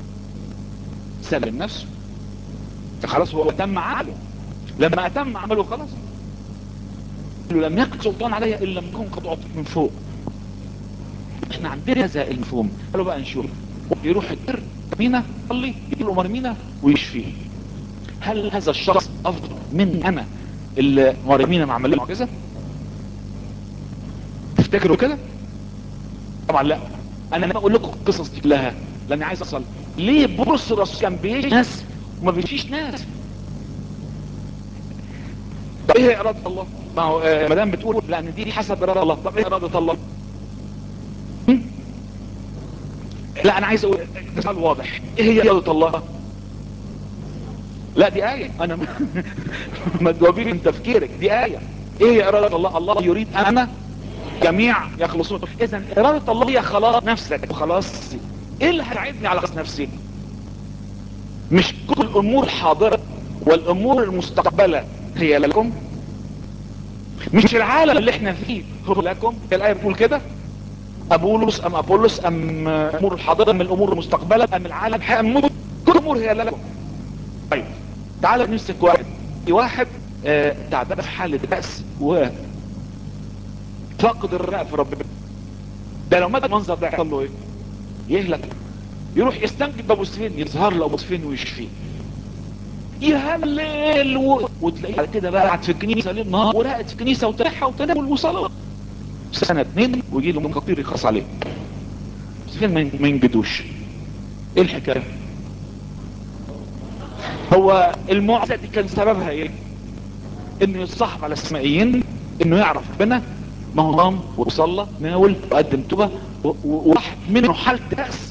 سلم نفسه خلاص هو اتم عمله لما اتم عمله خلاص لم يكن سلطان علي الا لم يكن قد اعطيت من فوق احنا عندنا هذا المفهوم قالوا بقى نشوف يروح الدر مينا يصلي يقول له مينا ويشفيه هل هذا الشخص افضل من انا اللي مريمينا ما عمل معجزه تفتكروا كده طبعا لا انا ما اقول لكم القصص دي كلها لاني عايز اصل ليه بولس الرسول كان بيجي ناس وما بيجيش ناس طب ايه اراده الله ما هو آه مدام بتقول لان دي حسب اراده الله طب ايه اراده الله لا انا عايز اقول سؤال واضح ايه هي اراده الله لا دي آية انا ما تجاوبيش من تفكيرك دي آية ايه هي ارادة الله الله يريد انا جميع يخلصون اذا ارادة الله هي خلاص نفسك وخلاص ايه اللي هيساعدني على خلاص نفسي مش كل الامور الحاضرة والامور المستقبلة هي لكم مش العالم اللي احنا فيه هو لكم الايه بتقول كده ابولس ام ابولس ام امور الحاضره ام الامور المستقبله ام العالم ام كل الامور هي لكم طيب تعال نمسك واحد واحد آه تعبان في حاله بأس و فقد الرأي في ربنا ده لو مات المنظر ده يحصل له ايه يهلك يروح يستنجد بابو سفين يظهر له ابو سفين ويشفيه يهلل و... وتلاقيه بعد كده بقى قاعد في الكنيسه ليل نهار وراقد في الكنيسه وترحى وتناول وصلاه سنه اتنين ويجي له من خطير يخص عليه سفين ما ينجدوش ايه الحكايه هو المعجزه دي كان سببها ايه انه يتصاحب على السمائيين انه يعرف ربنا ما هو نام وصلى ناول وقدم توبه وواحد منه حاله بأس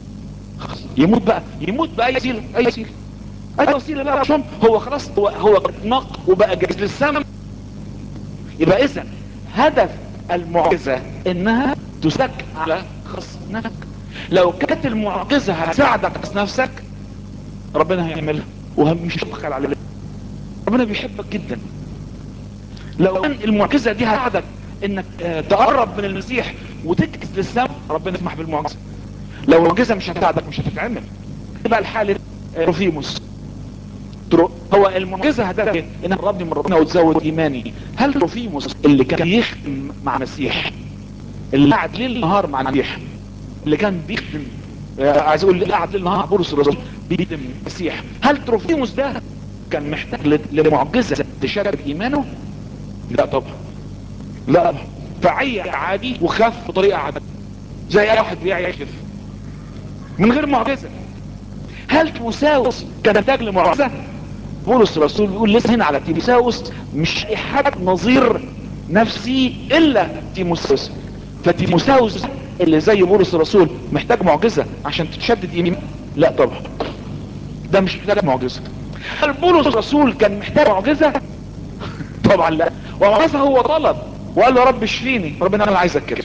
يموت بقى يموت باي وسيله اي وسيله اي وسيله بقى عشان هو خلاص هو هو نق وبقى جاهز للسماء يبقى اذا هدف المعجزه انها تسك على خص نفسك لو كانت المعجزه هتساعدك خص نفسك ربنا هيعملها ومش هتبخل عليك ربنا بيحبك جدا لو كان المعجزه دي هتساعدك انك تقرب من المسيح وتكس للسماء ربنا يسمح بالمعجزه لو المعجزه مش هتساعدك مش هتتعمل يبقى الحاله روفيموس هو المعجزه هدفها ايه؟ ان ربي من ربنا وتزود ايماني هل روفيموس اللي كان يخدم مع المسيح اللي قعد ليل نهار مع المسيح اللي كان بيخدم عايز اقول اللي قعد ليل نهار بولس الرسول بيخدم المسيح هل تروفيموس ده كان محتاج لمعجزه تشارك ايمانه لا طبعا لا فعي عادي وخاف بطريقه عاديه زي اي واحد بيعي يخف من غير معجزه هل تيموساوس كان محتاج لمعجزه بولس الرسول بيقول لسه هنا على تيموساوس مش حد نظير نفسي الا تيموساوس فتيموساوس اللي زي بولس الرسول محتاج معجزه عشان تتشدد يمين لا طبعا ده مش محتاج معجزه هل بولس الرسول كان محتاج معجزه طبعا لا ومعجزه هو طلب وقال له رب اشفيني ربنا انا عايزك كده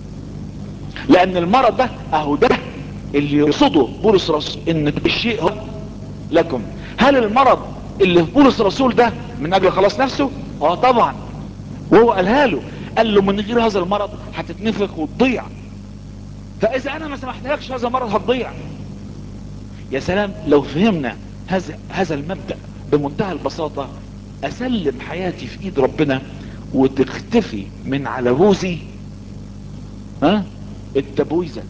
لان المرض ده اهو ده اللي يقصده بولس الرسول ان الشيء هو لكم هل المرض اللي في بولس الرسول ده من اجل خلاص نفسه اه طبعا وهو قالها له قال له من غير هذا المرض هتتنفخ وتضيع فاذا انا ما سمحتلكش هذا المرض هتضيع يا سلام لو فهمنا هذا هذا المبدا بمنتهى البساطه اسلم حياتي في ايد ربنا وتختفي من على بوزي ها التبويزة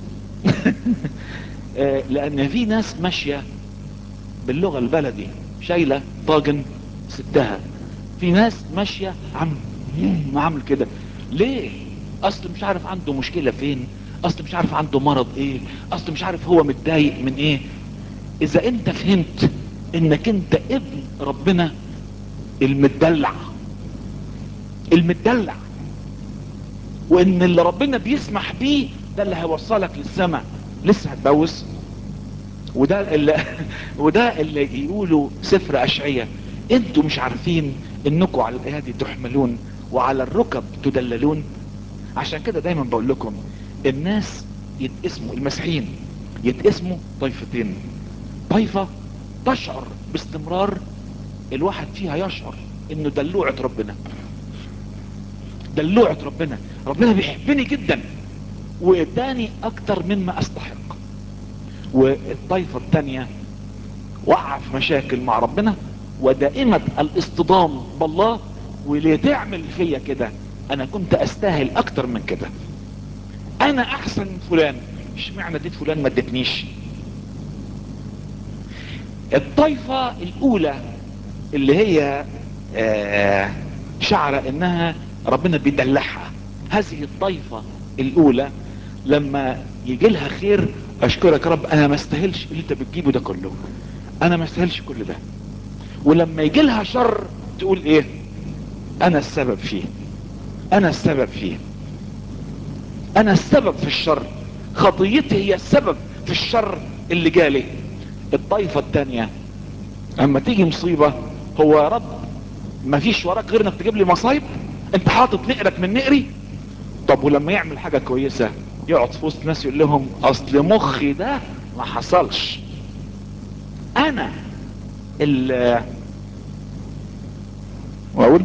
آه، لان في ناس ماشية باللغة البلدي شايلة طاجن ستها في ناس ماشية عم عامل كده ليه اصل مش عارف عنده مشكلة فين اصل مش عارف عنده مرض ايه اصل مش عارف هو متضايق من ايه اذا انت فهمت انك انت ابن ربنا المدلع المدلع وان اللي ربنا بيسمح بيه ده اللي هيوصلك للسماء لسه هتبوس وده اللي وده اللي يقولوا سفر اشعية انتوا مش عارفين انكم على الايادي تحملون وعلى الركب تدللون عشان كده دايما بقول لكم الناس يتقسموا المسيحيين يتقسموا طائفتين طائفة تشعر باستمرار الواحد فيها يشعر انه دلوعة ربنا دلوعة ربنا ربنا بيحبني جدا واداني اكتر مما استحق والطائفة التانية وقع في مشاكل مع ربنا ودائمة الاصطدام بالله وليه تعمل فيا كده انا كنت استاهل اكتر من كده انا احسن من فلان مش معنى اديت فلان ما ادتنيش الطائفة الاولى اللي هي آه شعر انها ربنا بيدلعها هذه الطائفة الاولى لما يجي لها خير اشكرك رب انا ما استاهلش اللي انت بتجيبه ده كله انا ما استاهلش كل ده ولما يجي لها شر تقول ايه انا السبب فيه انا السبب فيه انا السبب في الشر خطيتي هي السبب في الشر اللي جالي الطائفة التانية اما تيجي مصيبة هو يا رب ما فيش وراك غير انك تجيب لي مصايب انت حاطط نقرك من نقري طب ولما يعمل حاجة كويسة يقعد في وسط ناس يقول لهم اصل مخي ده ما حصلش انا ال واقول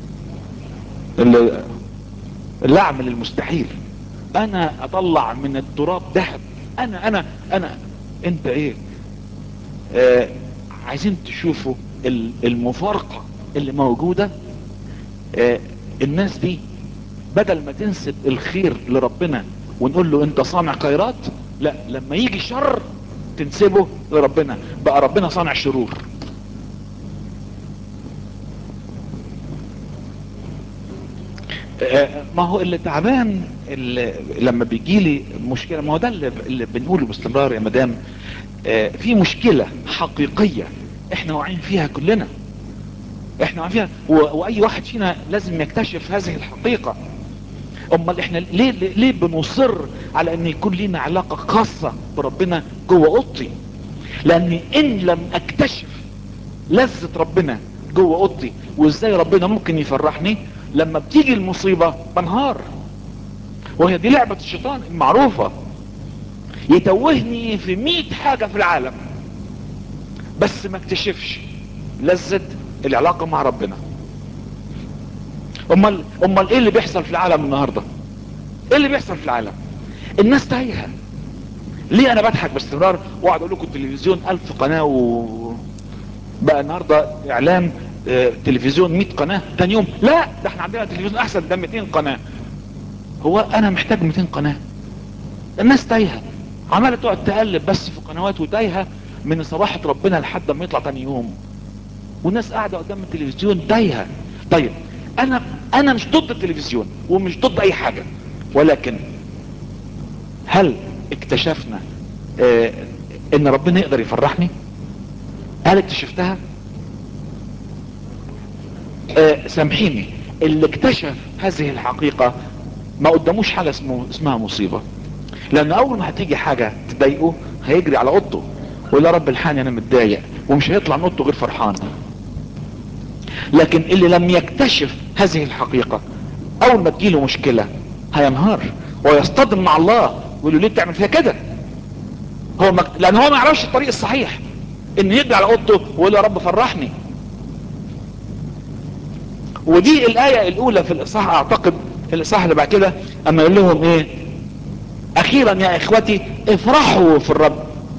اللي, اللي اعمل المستحيل انا اطلع من التراب ذهب انا انا انا انت ايه آه عايزين تشوفوا المفارقة اللي موجودة آه الناس دي بدل ما تنسب الخير لربنا ونقول له انت صانع خيرات لا لما يجي شر تنسبه لربنا بقى ربنا صانع شرور ما هو اللي تعبان اللي لما بيجي لي مشكله ما هو ده اللي, اللي بنقوله باستمرار يا مدام في مشكله حقيقيه احنا واعيين فيها كلنا احنا واعيين فيها واي واحد فينا لازم يكتشف هذه الحقيقه امال احنا ليه ليه بنصر على ان يكون لنا علاقه خاصه بربنا جوه اوضتي لان ان لم اكتشف لذة ربنا جوه اوضتي وازاي ربنا ممكن يفرحني لما بتيجي المصيبة بنهار وهي دي لعبة الشيطان المعروفة يتوهني في مئة حاجة في العالم بس ما اكتشفش لذة العلاقة مع ربنا امال امال ايه اللي بيحصل في العالم النهاردة ايه اللي بيحصل في العالم الناس تايهه ليه انا بضحك باستمرار واقعد اقول لكم التلفزيون الف قناة و بقى النهاردة اعلان اه تلفزيون 100 قناة تاني يوم لا ده احنا عندنا تلفزيون احسن ده 200 قناة هو انا محتاج 200 قناة الناس تايهة عمالة تقعد تقلب بس في قنوات وتايهة من صباحة ربنا لحد ما يطلع تاني يوم والناس قاعدة قدام التلفزيون تايهة طيب انا انا مش ضد التلفزيون ومش ضد اي حاجة ولكن هل اكتشفنا اه ان ربنا يقدر يفرحني هل اكتشفتها اه سامحيني اللي اكتشف هذه الحقيقة ما قدموش حاجة اسمه اسمها مصيبة لان اول ما هتيجي حاجة تضايقه هيجري على اوضته ويقول يا رب الحاني انا متضايق ومش هيطلع من اوضته غير فرحان لكن اللي لم يكتشف هذه الحقيقة اول ما تجيله مشكلة هينهار ويصطدم مع الله ويقول له ليه بتعمل فيها كده هو مك... لان هو ما يعرفش الطريق الصحيح ان يجري على اوضته ويقول يا رب فرحني ودي الاية الاولى في الاصحاح اعتقد في الاصحاح اللي بعد كده اما يقول لهم ايه اخيرا يا اخوتي افرحوا في الرب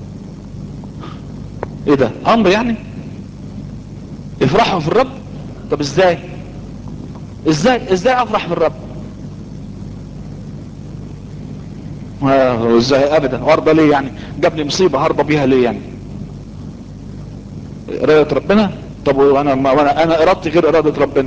ايه ده امر يعني افرحوا في الرب طب ازاي ازاي ازاي افرح في الرب
آه، ازاي ابدا وارضى ليه يعني جاب لي مصيبه هرضى بيها ليه يعني اراده ربنا طب وانا ما وانا انا ارادتي غير اراده ربنا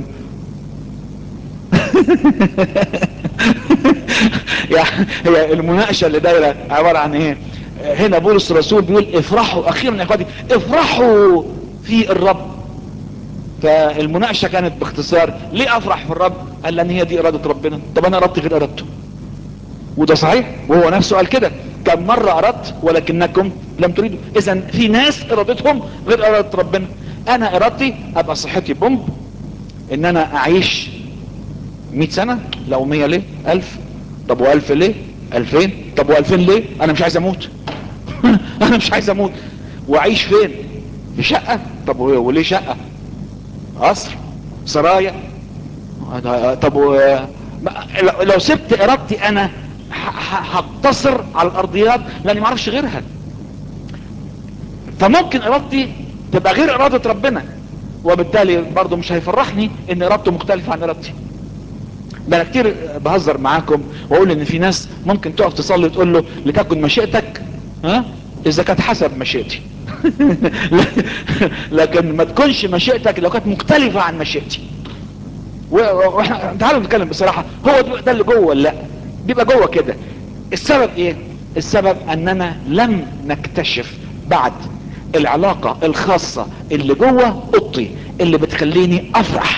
يعني هي المناقشه اللي دايره عباره عن ايه هنا بولس الرسول بيقول افرحوا اخيرا يا اخواتي افرحوا في الرب فالمناقشه كانت باختصار ليه افرح في الرب قال لان هي دي اراده ربنا طب انا ارادتي غير ارادته وده صحيح وهو نفسه قال كده كم مرة اردت ولكنكم لم تريدوا اذا في ناس ارادتهم غير ارادة ربنا انا ارادتي ابقى صحتي بومب ان انا اعيش 100 سنة لو 100 ليه 1000 طب و1000 ليه 2000 طب و2000 ليه انا مش عايز اموت انا مش عايز اموت واعيش فين في شقة طب و- وليه شقة قصر سرايا طب و... ما- لو- لو سبت ارادتي انا ه- ه- هقتصر على الارضيات لاني ما اعرفش غيرها فممكن ارادتي تبقى غير اراده ربنا وبالتالي برضه مش هيفرحني ان ارادته مختلفه عن ارادتي ده انا كتير بهزر معاكم واقول ان في ناس ممكن تقف تصلي وتقول له لتكن مشيئتك ها اذا كانت حسب مشيئتي لكن ما تكونش مشيئتك لو كانت مختلفه عن مشيئتي و- و- واحنا تعالوا نتكلم بصراحه هو ده- ده اللي جوه ولا لا بيبقى جوه كده السبب ايه السبب اننا لم نكتشف بعد العلاقه الخاصه اللي جوه اوضتي اللي بتخليني افرح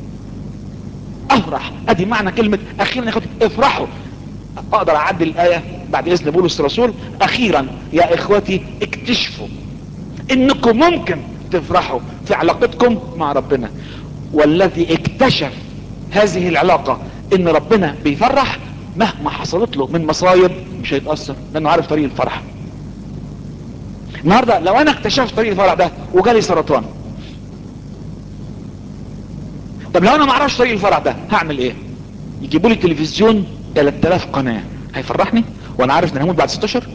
افرح ادي معنى كلمه اخيرا يا اخوتي افرحوا اقدر اعدي الايه بعد اذن بولس الرسول اخيرا يا اخوتي اكتشفوا انكم ممكن تفرحوا في علاقتكم مع ربنا والذي اكتشف هذه العلاقة ان ربنا بيفرح مهما حصلت له من مصايب مش هيتأثر لانه عارف طريق الفرح النهاردة لو انا اكتشفت طريق الفرح ده وجالي سرطان طب لو انا ما اعرفش طريق الفرح ده هعمل ايه يجيبوا لي تلفزيون 3000 قناة هيفرحني وانا عارف ان انا هموت بعد 6 اشهر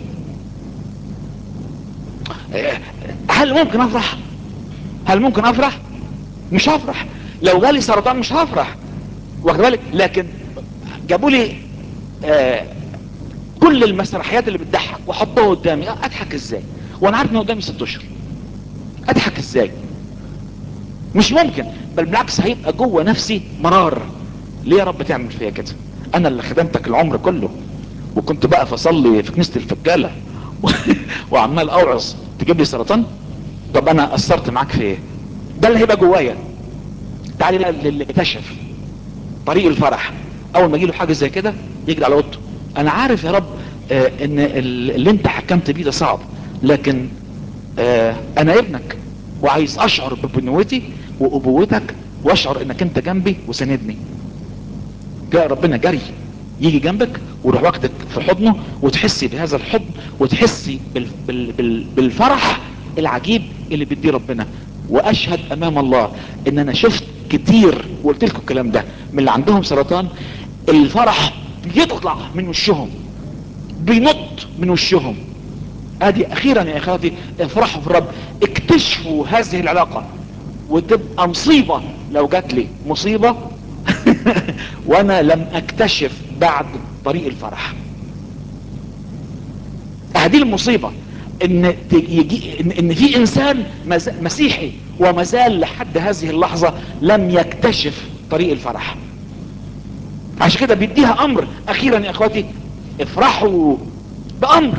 إيه، هل ممكن افرح هل ممكن افرح مش هفرح لو جالي سرطان مش هفرح واخد بالك لكن جابوا لي آه كل المسرحيات اللي بتضحك وحطوها قدامي آه، اضحك ازاي وانا عارف ان قدامي ست اشهر اضحك ازاي مش ممكن بل بالعكس هيبقى جوه نفسي مرار ليه يا رب تعمل فيا كده انا اللي خدمتك العمر كله وكنت بقى فصلي في كنيسه الفجاله وعمال اوعظ تجيب لي سرطان طب انا قصرت معاك في ايه ده اللي هيبقى جوايا تعالي بقى للي اكتشف طريق الفرح اول ما يجيله حاجه زي كده يجري على اوضته انا عارف يا رب آه ان ال- اللي انت حكمت بيه ده صعب لكن آه انا ابنك وعايز اشعر ببنوتي وابوتك واشعر انك انت جنبي وساندني جاء ربنا جري يجي جنبك ويروح واخدك في حضنه وتحسي بهذا الحضن وتحسي بال بال بال بالفرح العجيب اللي بيديه ربنا واشهد امام الله ان انا شفت كتير وقلت لكم الكلام ده من اللي عندهم سرطان الفرح بيطلع من وشهم بينط من وشهم ادي اخيرا يا اخواتي افرحوا في الرب اكتشفوا هذه العلاقه وتبقى مصيبه لو جات لي مصيبه وانا لم اكتشف بعد طريق الفرح هذه المصيبة ان ت- يجي ان, إن في انسان مز- مسيحي وما زال لحد هذه اللحظة لم يكتشف طريق الفرح عشان كده بيديها امر اخيرا يا اخواتي افرحوا بامر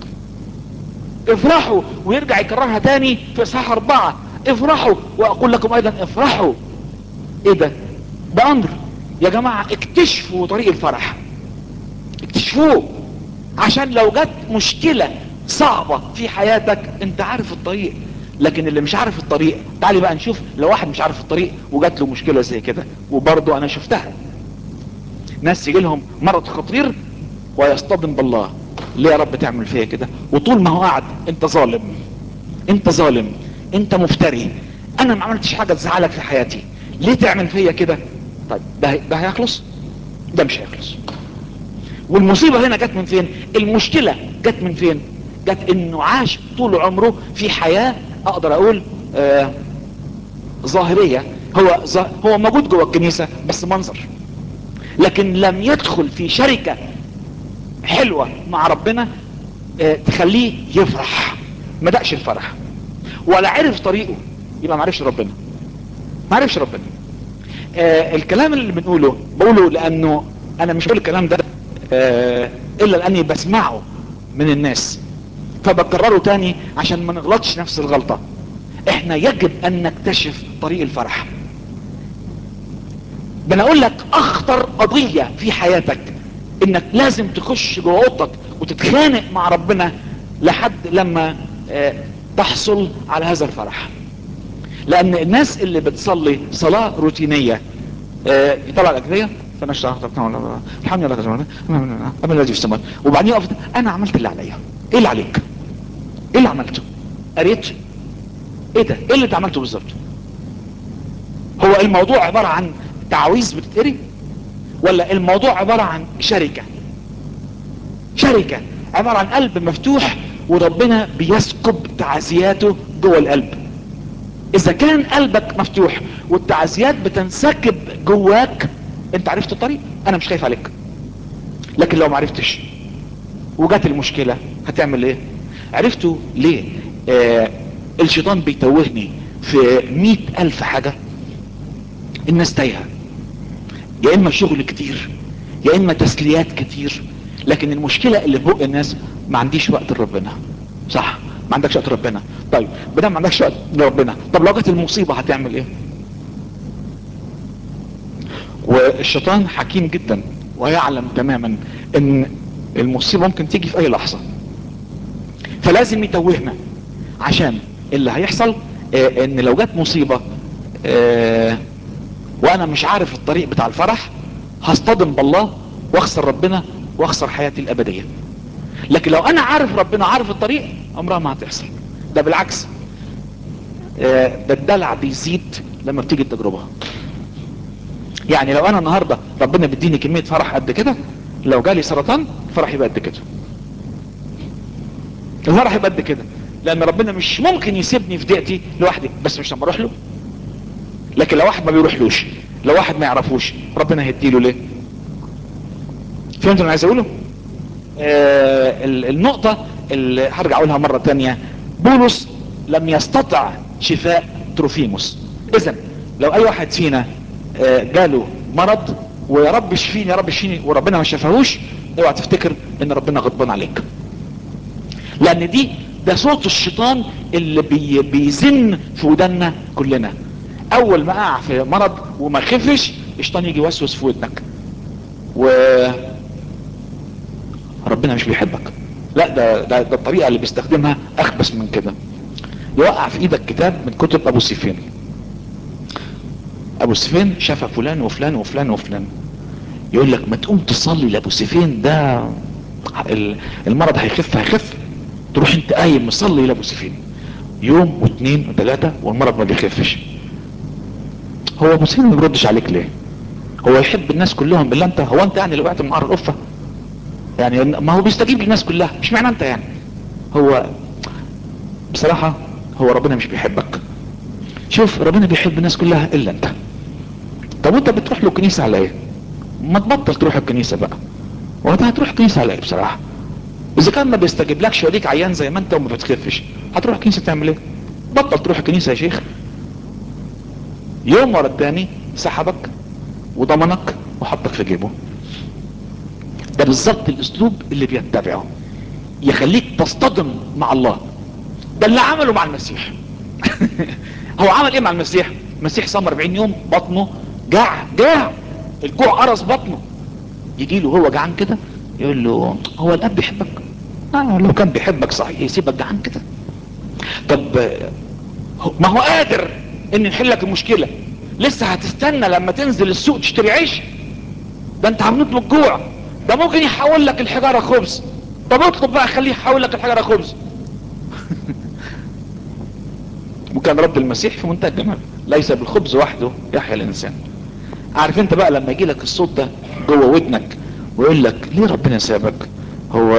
افرحوا ويرجع يكررها تاني في اصحاح اربعة افرحوا واقول لكم ايضا افرحوا ايه ده ده امر يا جماعة اكتشفوا طريق الفرح اكتشفوه عشان لو جت مشكلة صعبة في حياتك انت عارف الطريق لكن اللي مش عارف الطريق تعالي بقى نشوف لو واحد مش عارف الطريق وجات له مشكلة زي كده وبرضه انا شفتها ناس يجي لهم مرض خطير ويصطدم بالله ليه يا رب تعمل فيا كده وطول ما هو قاعد انت ظالم انت ظالم انت مفتري انا ما عملتش حاجة تزعلك في حياتي ليه تعمل فيا كده طيب ده ده هيخلص ده مش هيخلص والمصيبة هنا جت من فين المشكلة جت من فين جت انه عاش طول عمره في حياة اقدر اقول آه ظاهرية هو ظا- هو موجود جوه الكنيسة بس منظر لكن لم يدخل في شركة حلوة مع ربنا اه تخليه يفرح ما دقش الفرح ولا عرف طريقه يبقى ما عرفش ربنا ما عرفش ربنا اه الكلام اللي بنقوله بقوله لانه انا مش بقول الكلام ده اه الا لاني بسمعه من الناس فبكرره تاني عشان ما نغلطش نفس الغلطة احنا يجب ان نكتشف طريق الفرح بنقول لك اخطر قضية في حياتك انك لازم تخش جوه اوضتك وتتخانق مع ربنا لحد لما اه تحصل على هذا الفرح لان الناس اللي بتصلي صلاة روتينية اه يطلع الاجرية فنشرح الحمد لله امن الذي في السماء وبعدين يقف انا عملت اللي عليا ايه اللي عليك ايه اللي عملته قريت ايه ده ايه اللي انت عملته بالظبط هو الموضوع عبارة عن تعويذ بتتقري ولا الموضوع عبارة عن شركة شركة عبارة عن قلب مفتوح وربنا بيسكب تعزياته جوه القلب اذا كان قلبك مفتوح والتعزيات بتنسكب جواك انت عرفت الطريق انا مش خايف عليك لكن لو ما عرفتش وجات المشكلة هتعمل ايه عرفتوا ليه آه الشيطان بيتوهني في مئة الف حاجة الناس تايهة يا اما شغل كتير يا اما تسليات كتير لكن المشكلة اللي فوق الناس ما عنديش وقت لربنا صح ما عندكش وقت ربنا طيب بدل ما عندكش وقت لربنا طب لو جت المصيبة هتعمل ايه والشيطان حكيم جدا ويعلم تماما ان المصيبة ممكن تيجي في اي لحظة فلازم يتوهنا عشان اللي هيحصل اه ان لو جت مصيبة اه وانا مش عارف الطريق بتاع الفرح هصطدم بالله واخسر ربنا واخسر حياتي الابدية لكن لو انا عارف ربنا عارف الطريق عمرها ما هتحصل ده بالعكس اه ده الدلع بيزيد لما بتيجي التجربة يعني لو انا النهاردة ربنا بيديني كمية فرح قد كده لو جالي سرطان فرح يبقى قد كده الفرح يبقى قد كده لان ربنا مش ممكن يسيبني في دقيقتي لوحدي بس مش لما اروح له لكن لو واحد ما بيروحلوش لو واحد ما يعرفوش ربنا هيديله ليه فهمتوا انا عايز اقوله آه النقطة اللي هرجع اقولها مرة تانية بولس لم يستطع شفاء تروفيموس اذا لو اي واحد فينا آه جاله مرض ويا رب اشفيني يا رب اشفيني وربنا ما شفاهوش اوعى تفتكر ان ربنا غضبان عليك لان دي ده صوت الشيطان اللي بي بيزن في ودنا كلنا اول ما اقع في مرض وما خفش الشيطان يجي يوسوس في ودنك و ربنا مش بيحبك لا ده, ده, ده الطريقة اللي بيستخدمها اخبث من كده يوقع في ايدك كتاب من كتب ابو سيفين ابو سيفين شاف فلان وفلان وفلان وفلان يقول لك ما تقوم تصلي لابو سيفين ده المرض هيخف هيخف تروح انت قايم مصلي لابو سيفين يوم واثنين وثلاثة والمرض ما بيخفش هو ابو سيفين ما بيردش عليك ليه هو يحب الناس كلهم بالله انت هو انت يعني لو وقعت من قعر القفة يعني ما هو بيستجيب للناس كلها مش معنى انت يعني هو بصراحة هو ربنا مش بيحبك شوف ربنا بيحب الناس كلها الا انت طب وانت بتروح له كنيسة على ايه ما تبطل تروح الكنيسة بقى وانت هتروح كنيسة على ايه بصراحة اذا كان ما بيستجيب لكش وليك عيان زي ما انت وما بتخفش هتروح كنيسة تعمل ايه بطل تروح الكنيسة يا شيخ يوم ورا التاني سحبك وضمنك وحطك في جيبه ده بالظبط الاسلوب اللي بيتبعه يخليك تصطدم مع الله ده اللي عمله مع المسيح هو عمل ايه مع المسيح المسيح صام 40 يوم بطنه جاع جاع الجوع قرص بطنه يجي له هو جعان كده يقول له هو الاب بيحبك آه لو كان بيحبك صحيح يسيبك جعان كده طب ما هو قادر ان يحل لك المشكله لسه هتستنى لما تنزل السوق تشتري عيش ده انت هموت من الجوع ده ممكن يحول لك الحجاره خبز طب اطلب بقى خليه يحول لك الحجاره خبز وكان رد المسيح في منتهى الجمال ليس بالخبز وحده يحيا الانسان عارف انت بقى لما يجي لك الصوت ده جوه ودنك ويقول لك ليه ربنا سابك هو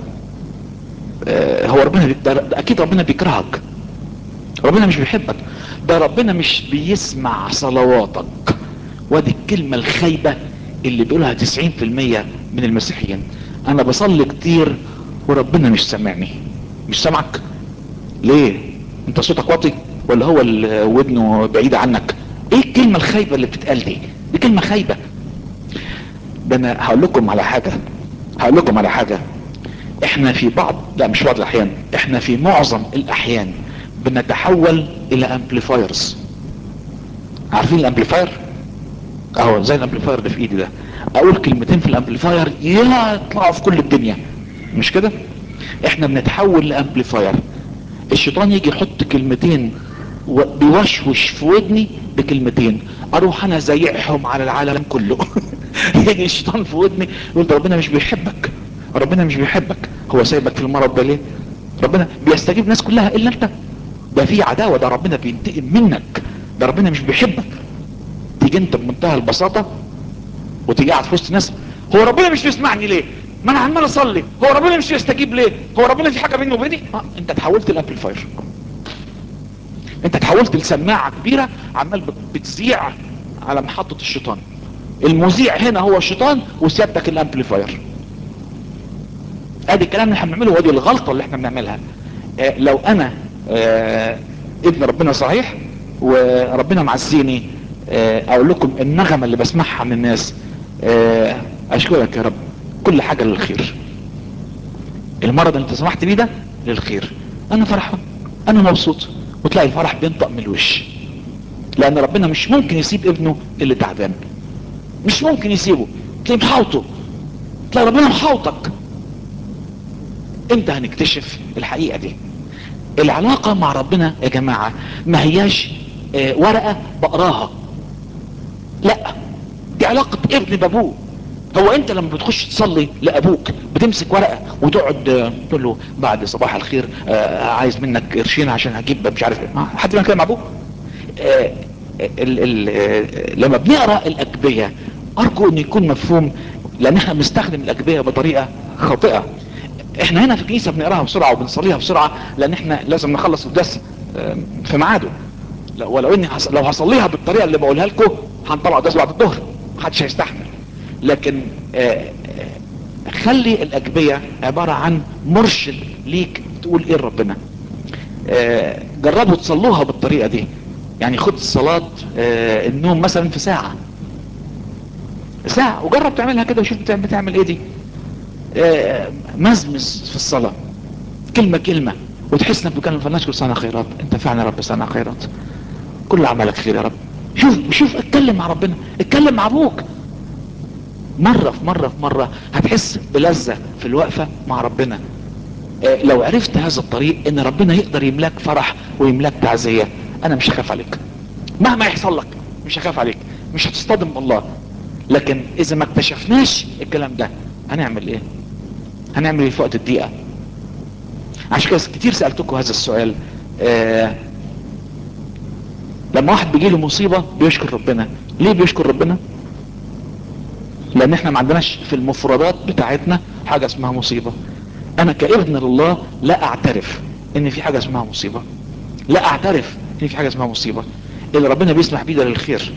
آه هو ربنا ده ده اكيد ربنا بيكرهك ربنا مش بيحبك ده ربنا مش بيسمع صلواتك وادي الكلمة الخايبة اللي بيقولها 90% من المسيحيين انا بصلي كتير وربنا مش سامعني مش سامعك ليه انت صوتك واطي ولا هو اللي ودنه بعيد عنك ايه الكلمة الخايبة اللي بتتقال دي دي كلمة خايبة ده انا هقول لكم على حاجة هقول لكم على حاجة احنا في بعض لا مش بعض الاحيان احنا في معظم الاحيان بنتحول الى امبليفايرز عارفين الامبليفاير اهو زي الامبليفاير اللي في ايدي ده اقول كلمتين في الامبليفاير يطلعوا في كل الدنيا مش كده احنا بنتحول لامبليفاير الشيطان يجي يحط كلمتين بيوشوش في ودني بكلمتين اروح انا زيعهم على العالم كله يجي الشيطان في ودني يقول ده ربنا مش بيحبك ربنا مش بيحبك هو سايبك في المرض ده ليه ربنا بيستجيب الناس كلها الا انت ده في عداوة ده ربنا بينتقم منك ده ربنا مش بيحبك تيجي انت بمنتهى البساطة وتيجي قاعد في وسط الناس هو ربنا مش بيسمعني ليه ما انا عمال اصلي هو ربنا مش يستجيب ليه هو ربنا في حاجة بيني وبيني آه انت تحولت الامبليفاير انت تحولت لسماعة كبيرة عمال بتذيع على محطة الشيطان المذيع هنا هو الشيطان وسيادتك الامبليفاير ادي الكلام اللي احنا بنعمله وادي الغلطة اللي احنا بنعملها اه لو انا اه ابن ربنا صحيح وربنا معزيني اه اقول لكم النغمة اللي بسمعها من الناس اه اشكرك يا رب كل حاجة للخير المرض اللي انت سمحت بيه ده للخير انا فرحان انا مبسوط وتلاقي الفرح بينطق من الوش لان ربنا مش ممكن يسيب ابنه اللي تعبان مش ممكن يسيبه تلاقيه محاوطه تلاقي ربنا محاوطك امتى هنكتشف الحقيقة دي العلاقة مع ربنا يا جماعة ما هياش اه ورقة بقراها لا دي علاقة ابن بابوه هو انت لما بتخش تصلي لابوك بتمسك ورقة وتقعد تقول له بعد صباح الخير آه عايز منك قرشين عشان هجيب مش عارف حد ما كلام ابوه آه ال ال لما بنقرا الاجبيه ارجو ان يكون مفهوم لان احنا بنستخدم الاجبيه بطريقه خاطئه احنا هنا في الكنيسه بنقراها بسرعه وبنصليها بسرعه لان احنا لازم نخلص الدرس آه في ميعاده ولو اني لو هصليها بالطريقه اللي بقولها لكم هنطلع الدرس بعد الظهر محدش هيستحمل لكن آآ آآ خلي الاجبية عبارة عن مرشد ليك تقول ايه ربنا جربوا تصلوها بالطريقة دي يعني خد صلاة النوم مثلا في ساعة ساعة وجرب تعملها كده وشوف بتعمل ايه دي مزمز في الصلاة كلمة كلمة وتحس انك بتكلم فلنشكر سنة خيرات انت فعلا رب سنة خيرات كل عملك خير يا رب شوف شوف اتكلم مع ربنا اتكلم مع ابوك مرة في مرة في مرة هتحس بلذة في الوقفة مع ربنا اه لو عرفت هذا الطريق ان ربنا يقدر يملاك فرح ويملاك تعزية انا مش هخاف عليك مهما يحصل لك مش هخاف عليك مش هتصطدم بالله لكن اذا ما اكتشفناش الكلام ده هنعمل ايه هنعمل ايه في وقت الدقيقة عشان كده كتير سألتكم هذا السؤال اه لما واحد بيجي له مصيبة بيشكر ربنا ليه بيشكر ربنا لان احنا ما عندناش في المفردات بتاعتنا حاجة اسمها مصيبة انا كابن لله لا اعترف ان في حاجة اسمها مصيبة لا اعترف ان في حاجة اسمها مصيبة اللي ربنا بيسمح بيه ده للخير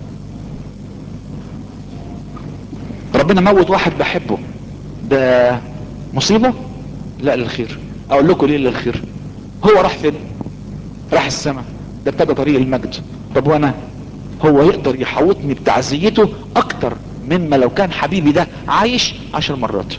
ربنا موت واحد بحبه ده مصيبة لا للخير اقول لكم ليه للخير هو راح فين راح السماء ده ابتدى طريق المجد طب وانا هو يقدر يحوطني بتعزيته اكتر مما لو كان حبيبي ده عايش عشر مرات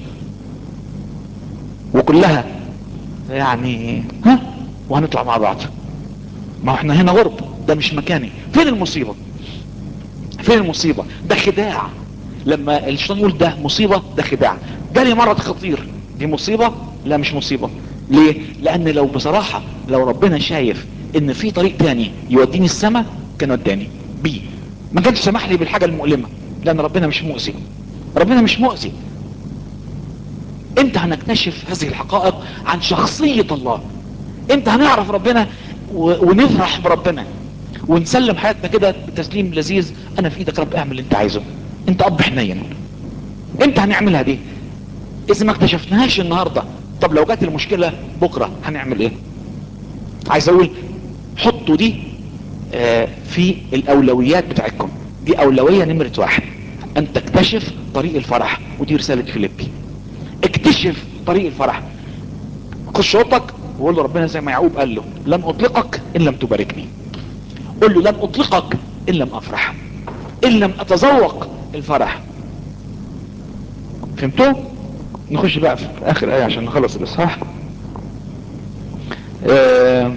وكلها يعني ها وهنطلع مع بعض ما احنا هنا غرب ده مش مكاني فين المصيبة فين المصيبة ده خداع لما الشيطان يقول ده مصيبة ده خداع جالي مرض خطير دي مصيبة لا مش مصيبة ليه لان لو بصراحة لو ربنا شايف ان في طريق تاني يوديني السماء كان وداني بيه ما كانش سمح لي بالحاجة المؤلمة لان ربنا مش مؤذي ربنا مش مؤذي امتى هنكتشف هذه الحقائق عن شخصية الله امتى هنعرف ربنا ونفرح بربنا ونسلم حياتنا كده بتسليم لذيذ انا في ايدك رب اعمل اللي انت عايزه انت اب حنين امتى هنعملها دي اذا ما اكتشفناهاش النهاردة طب لو جات المشكلة بكرة هنعمل ايه عايز اقول حطوا دي آه في الاولويات بتاعتكم دي اولوية نمرة واحد ان تكتشف طريق الفرح ودي رسالة فيليبي اكتشف طريق الفرح خش اوضتك وقول له ربنا زي ما يعقوب قال له لن اطلقك ان لم تباركني قل له لن اطلقك ان لم افرح ان لم اتذوق الفرح فهمتوا نخش بقى في اخر ايه عشان نخلص الاصحاح آه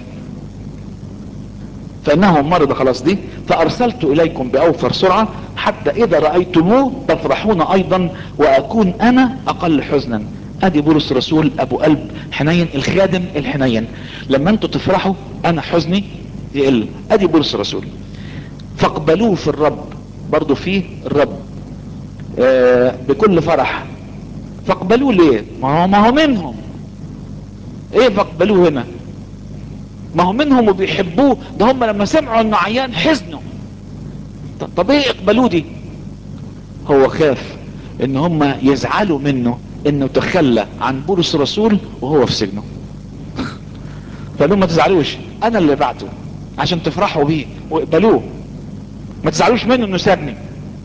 فانه مرض خلاص دي فارسلت اليكم باوفر سرعة حتى اذا رأيتموه تفرحون ايضا واكون انا اقل حزنا ادي بولس رسول ابو قلب حنين الخادم الحنين لما انتوا تفرحوا انا حزني يقل ادي بولس رسول فاقبلوه في الرب برضو فيه الرب آه بكل فرح فاقبلوه ليه ما هو ما هو منهم ايه فاقبلوه هنا ما هو منهم وبيحبوه ده هم لما سمعوا انه عيان حزنوا طب, طب ايه اقبلوه دي هو خاف ان هم يزعلوا منه انه تخلى عن بولس الرسول وهو في سجنه فقال لهم ما تزعلوش انا اللي بعته عشان تفرحوا بيه واقبلوه ما تزعلوش منه انه سابني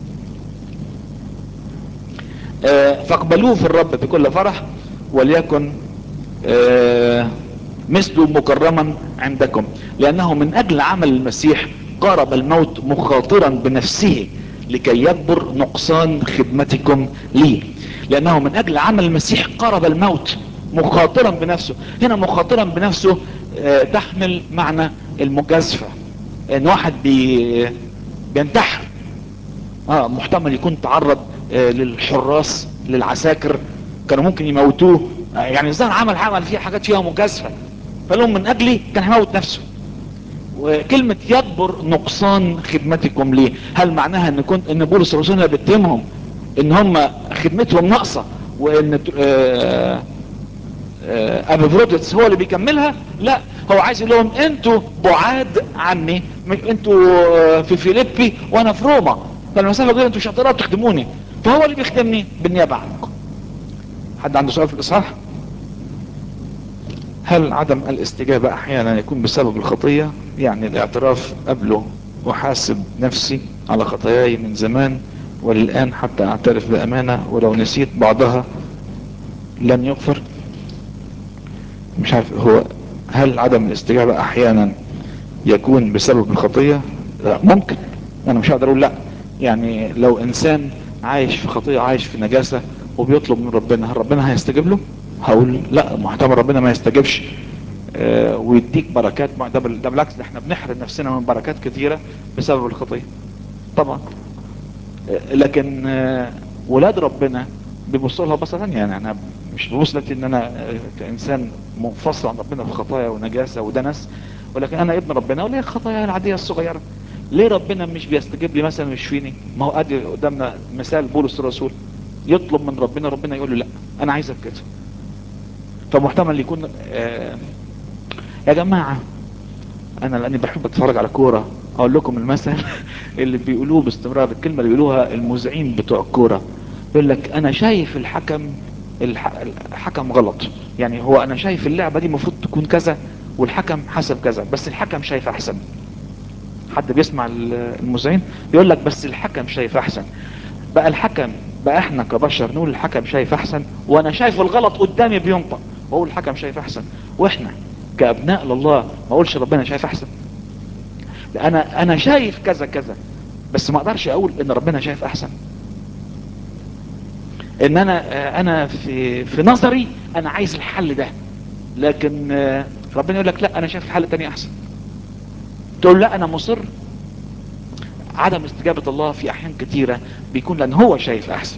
آه فاقبلوه في الرب بكل فرح وليكن آه مثله مكرما عندكم لانه من اجل عمل المسيح قارب الموت مخاطرا بنفسه لكي يكبر نقصان خدمتكم لي لانه من اجل عمل المسيح قارب الموت مخاطرا بنفسه هنا مخاطرا بنفسه آه تحمل معنى المجازفة ان واحد بي بينتحر اه محتمل يكون تعرض آه للحراس للعساكر كانوا ممكن يموتوه آه يعني الظاهر عمل عمل فيها حاجات فيها مجازفة فلهم من اجلي كان هيموت نفسه وكلمة يكبر نقصان خدمتكم ليه هل معناها ان كنت ان بولس الرسول بيتهمهم ان هم خدمتهم ناقصة وان آه ابيفروديتس هو اللي بيكملها لا هو عايز يقول لهم انتوا بعاد عني انتوا في فيليبي وانا في روما فالمسافه دول انتوا مش هتقدروا تخدموني فهو اللي بيخدمني بالنيابه عنكم حد عنده سؤال في الاصحاح هل عدم الاستجابة احيانا يكون بسبب الخطية يعني الاعتراف قبله احاسب نفسي على خطاياي من زمان وللان حتى اعترف بامانة ولو نسيت بعضها لن يغفر مش عارف هو هل عدم الاستجابة احيانا يكون بسبب الخطية لا ممكن انا مش هقدر اقول لا يعني لو انسان عايش في خطية عايش في نجاسة وبيطلب من ربنا هل ربنا هيستجيب له هقول لا محتمل ربنا ما يستجيبش آه ويديك بركات ده بالعكس احنا بنحرم نفسنا من بركات كثيرة بسبب الخطية طبعا آه لكن آه ولاد ربنا بيبصوا لها بصة ثانية يعني انا مش ببص لك ان انا كانسان منفصل عن ربنا في خطايا ونجاسة ودنس ولكن انا ابن ربنا وليه الخطايا العادية الصغيرة ليه ربنا مش بيستجيب لي مثلا ويشفيني ما هو ادي قدامنا مثال بولس الرسول يطلب من ربنا ربنا يقول له لا انا عايزك كده فمحتمل يكون آه يا جماعة انا لاني بحب اتفرج على كورة اقول لكم المثل اللي بيقولوه باستمرار الكلمة اللي بيقولوها المذيعين بتوع الكورة يقول لك انا شايف الحكم الحكم غلط يعني هو انا شايف اللعبة دي المفروض تكون كذا والحكم حسب كذا بس الحكم شايف احسن حد بيسمع المذيعين يقول لك بس الحكم شايف احسن بقى الحكم بقى احنا كبشر نقول الحكم شايف احسن وانا شايف الغلط قدامي بينطق واقول الحكم شايف احسن واحنا كابناء لله ما اقولش ربنا شايف احسن انا انا شايف كذا كذا بس ما اقدرش اقول ان ربنا شايف احسن ان انا انا في في نظري انا عايز الحل ده لكن ربنا يقول لك لا انا شايف الحل التاني احسن تقول لا انا مصر عدم استجابة الله في احيان كتيرة بيكون لان هو شايف احسن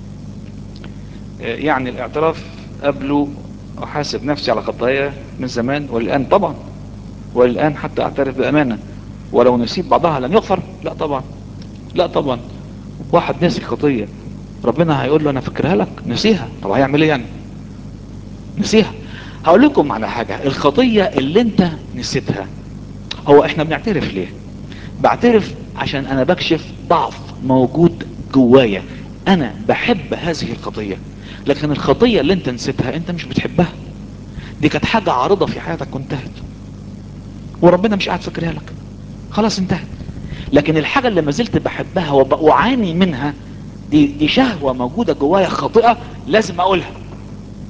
يعني الاعتراف قبله احاسب نفسي على خطايا من زمان والان طبعا والان حتى اعترف بامانة ولو نسيت بعضها لن يغفر لا طبعا لا طبعا واحد نسي خطية ربنا هيقول له انا فكرها لك نسيها طب هيعمل ايه يعني نسيها هقول لكم على حاجة الخطية اللي انت نسيتها هو احنا بنعترف ليه بعترف عشان انا بكشف ضعف موجود جوايا انا بحب هذه الخطية لكن الخطية اللي انت نسيتها انت مش بتحبها دي كانت حاجة عارضة في حياتك وانتهت وربنا مش قاعد فاكرها لك خلاص انتهت لكن الحاجة اللي ما زلت بحبها وبعاني منها دي, دي شهوة موجودة جوايا خاطئة لازم اقولها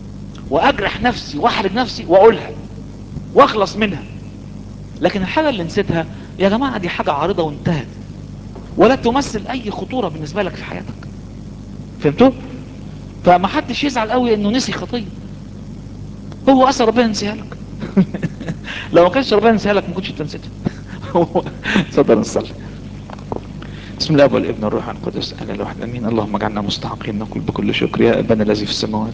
واجرح نفسي واحرج نفسي واقولها واخلص منها لكن الحاجة اللي نسيتها يا جماعة دي حاجة عارضة وانتهت ولا تمثل اي خطورة بالنسبة لك في حياتك فهمتوا فما حدش يزعل قوي انه نسي خطية هو اصلا ربنا نسيها لك لو ما كانش ربنا نسيها لك ما كنتش انت نسيتها اتفضل نصلي بسم الله والابن الروح القدس انا الواحد امين اللهم اجعلنا مستحقين نقول بكل شكر يا ابانا الذي في السماوات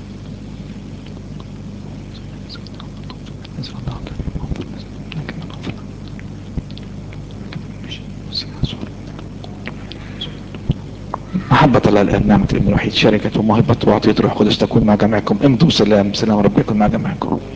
محبة الله الآن نعمة الابن الوحيد شركة وموهبة وعطية روح قدس تكون مع جميعكم امضوا سلام سلام رب يكون مع جميعكم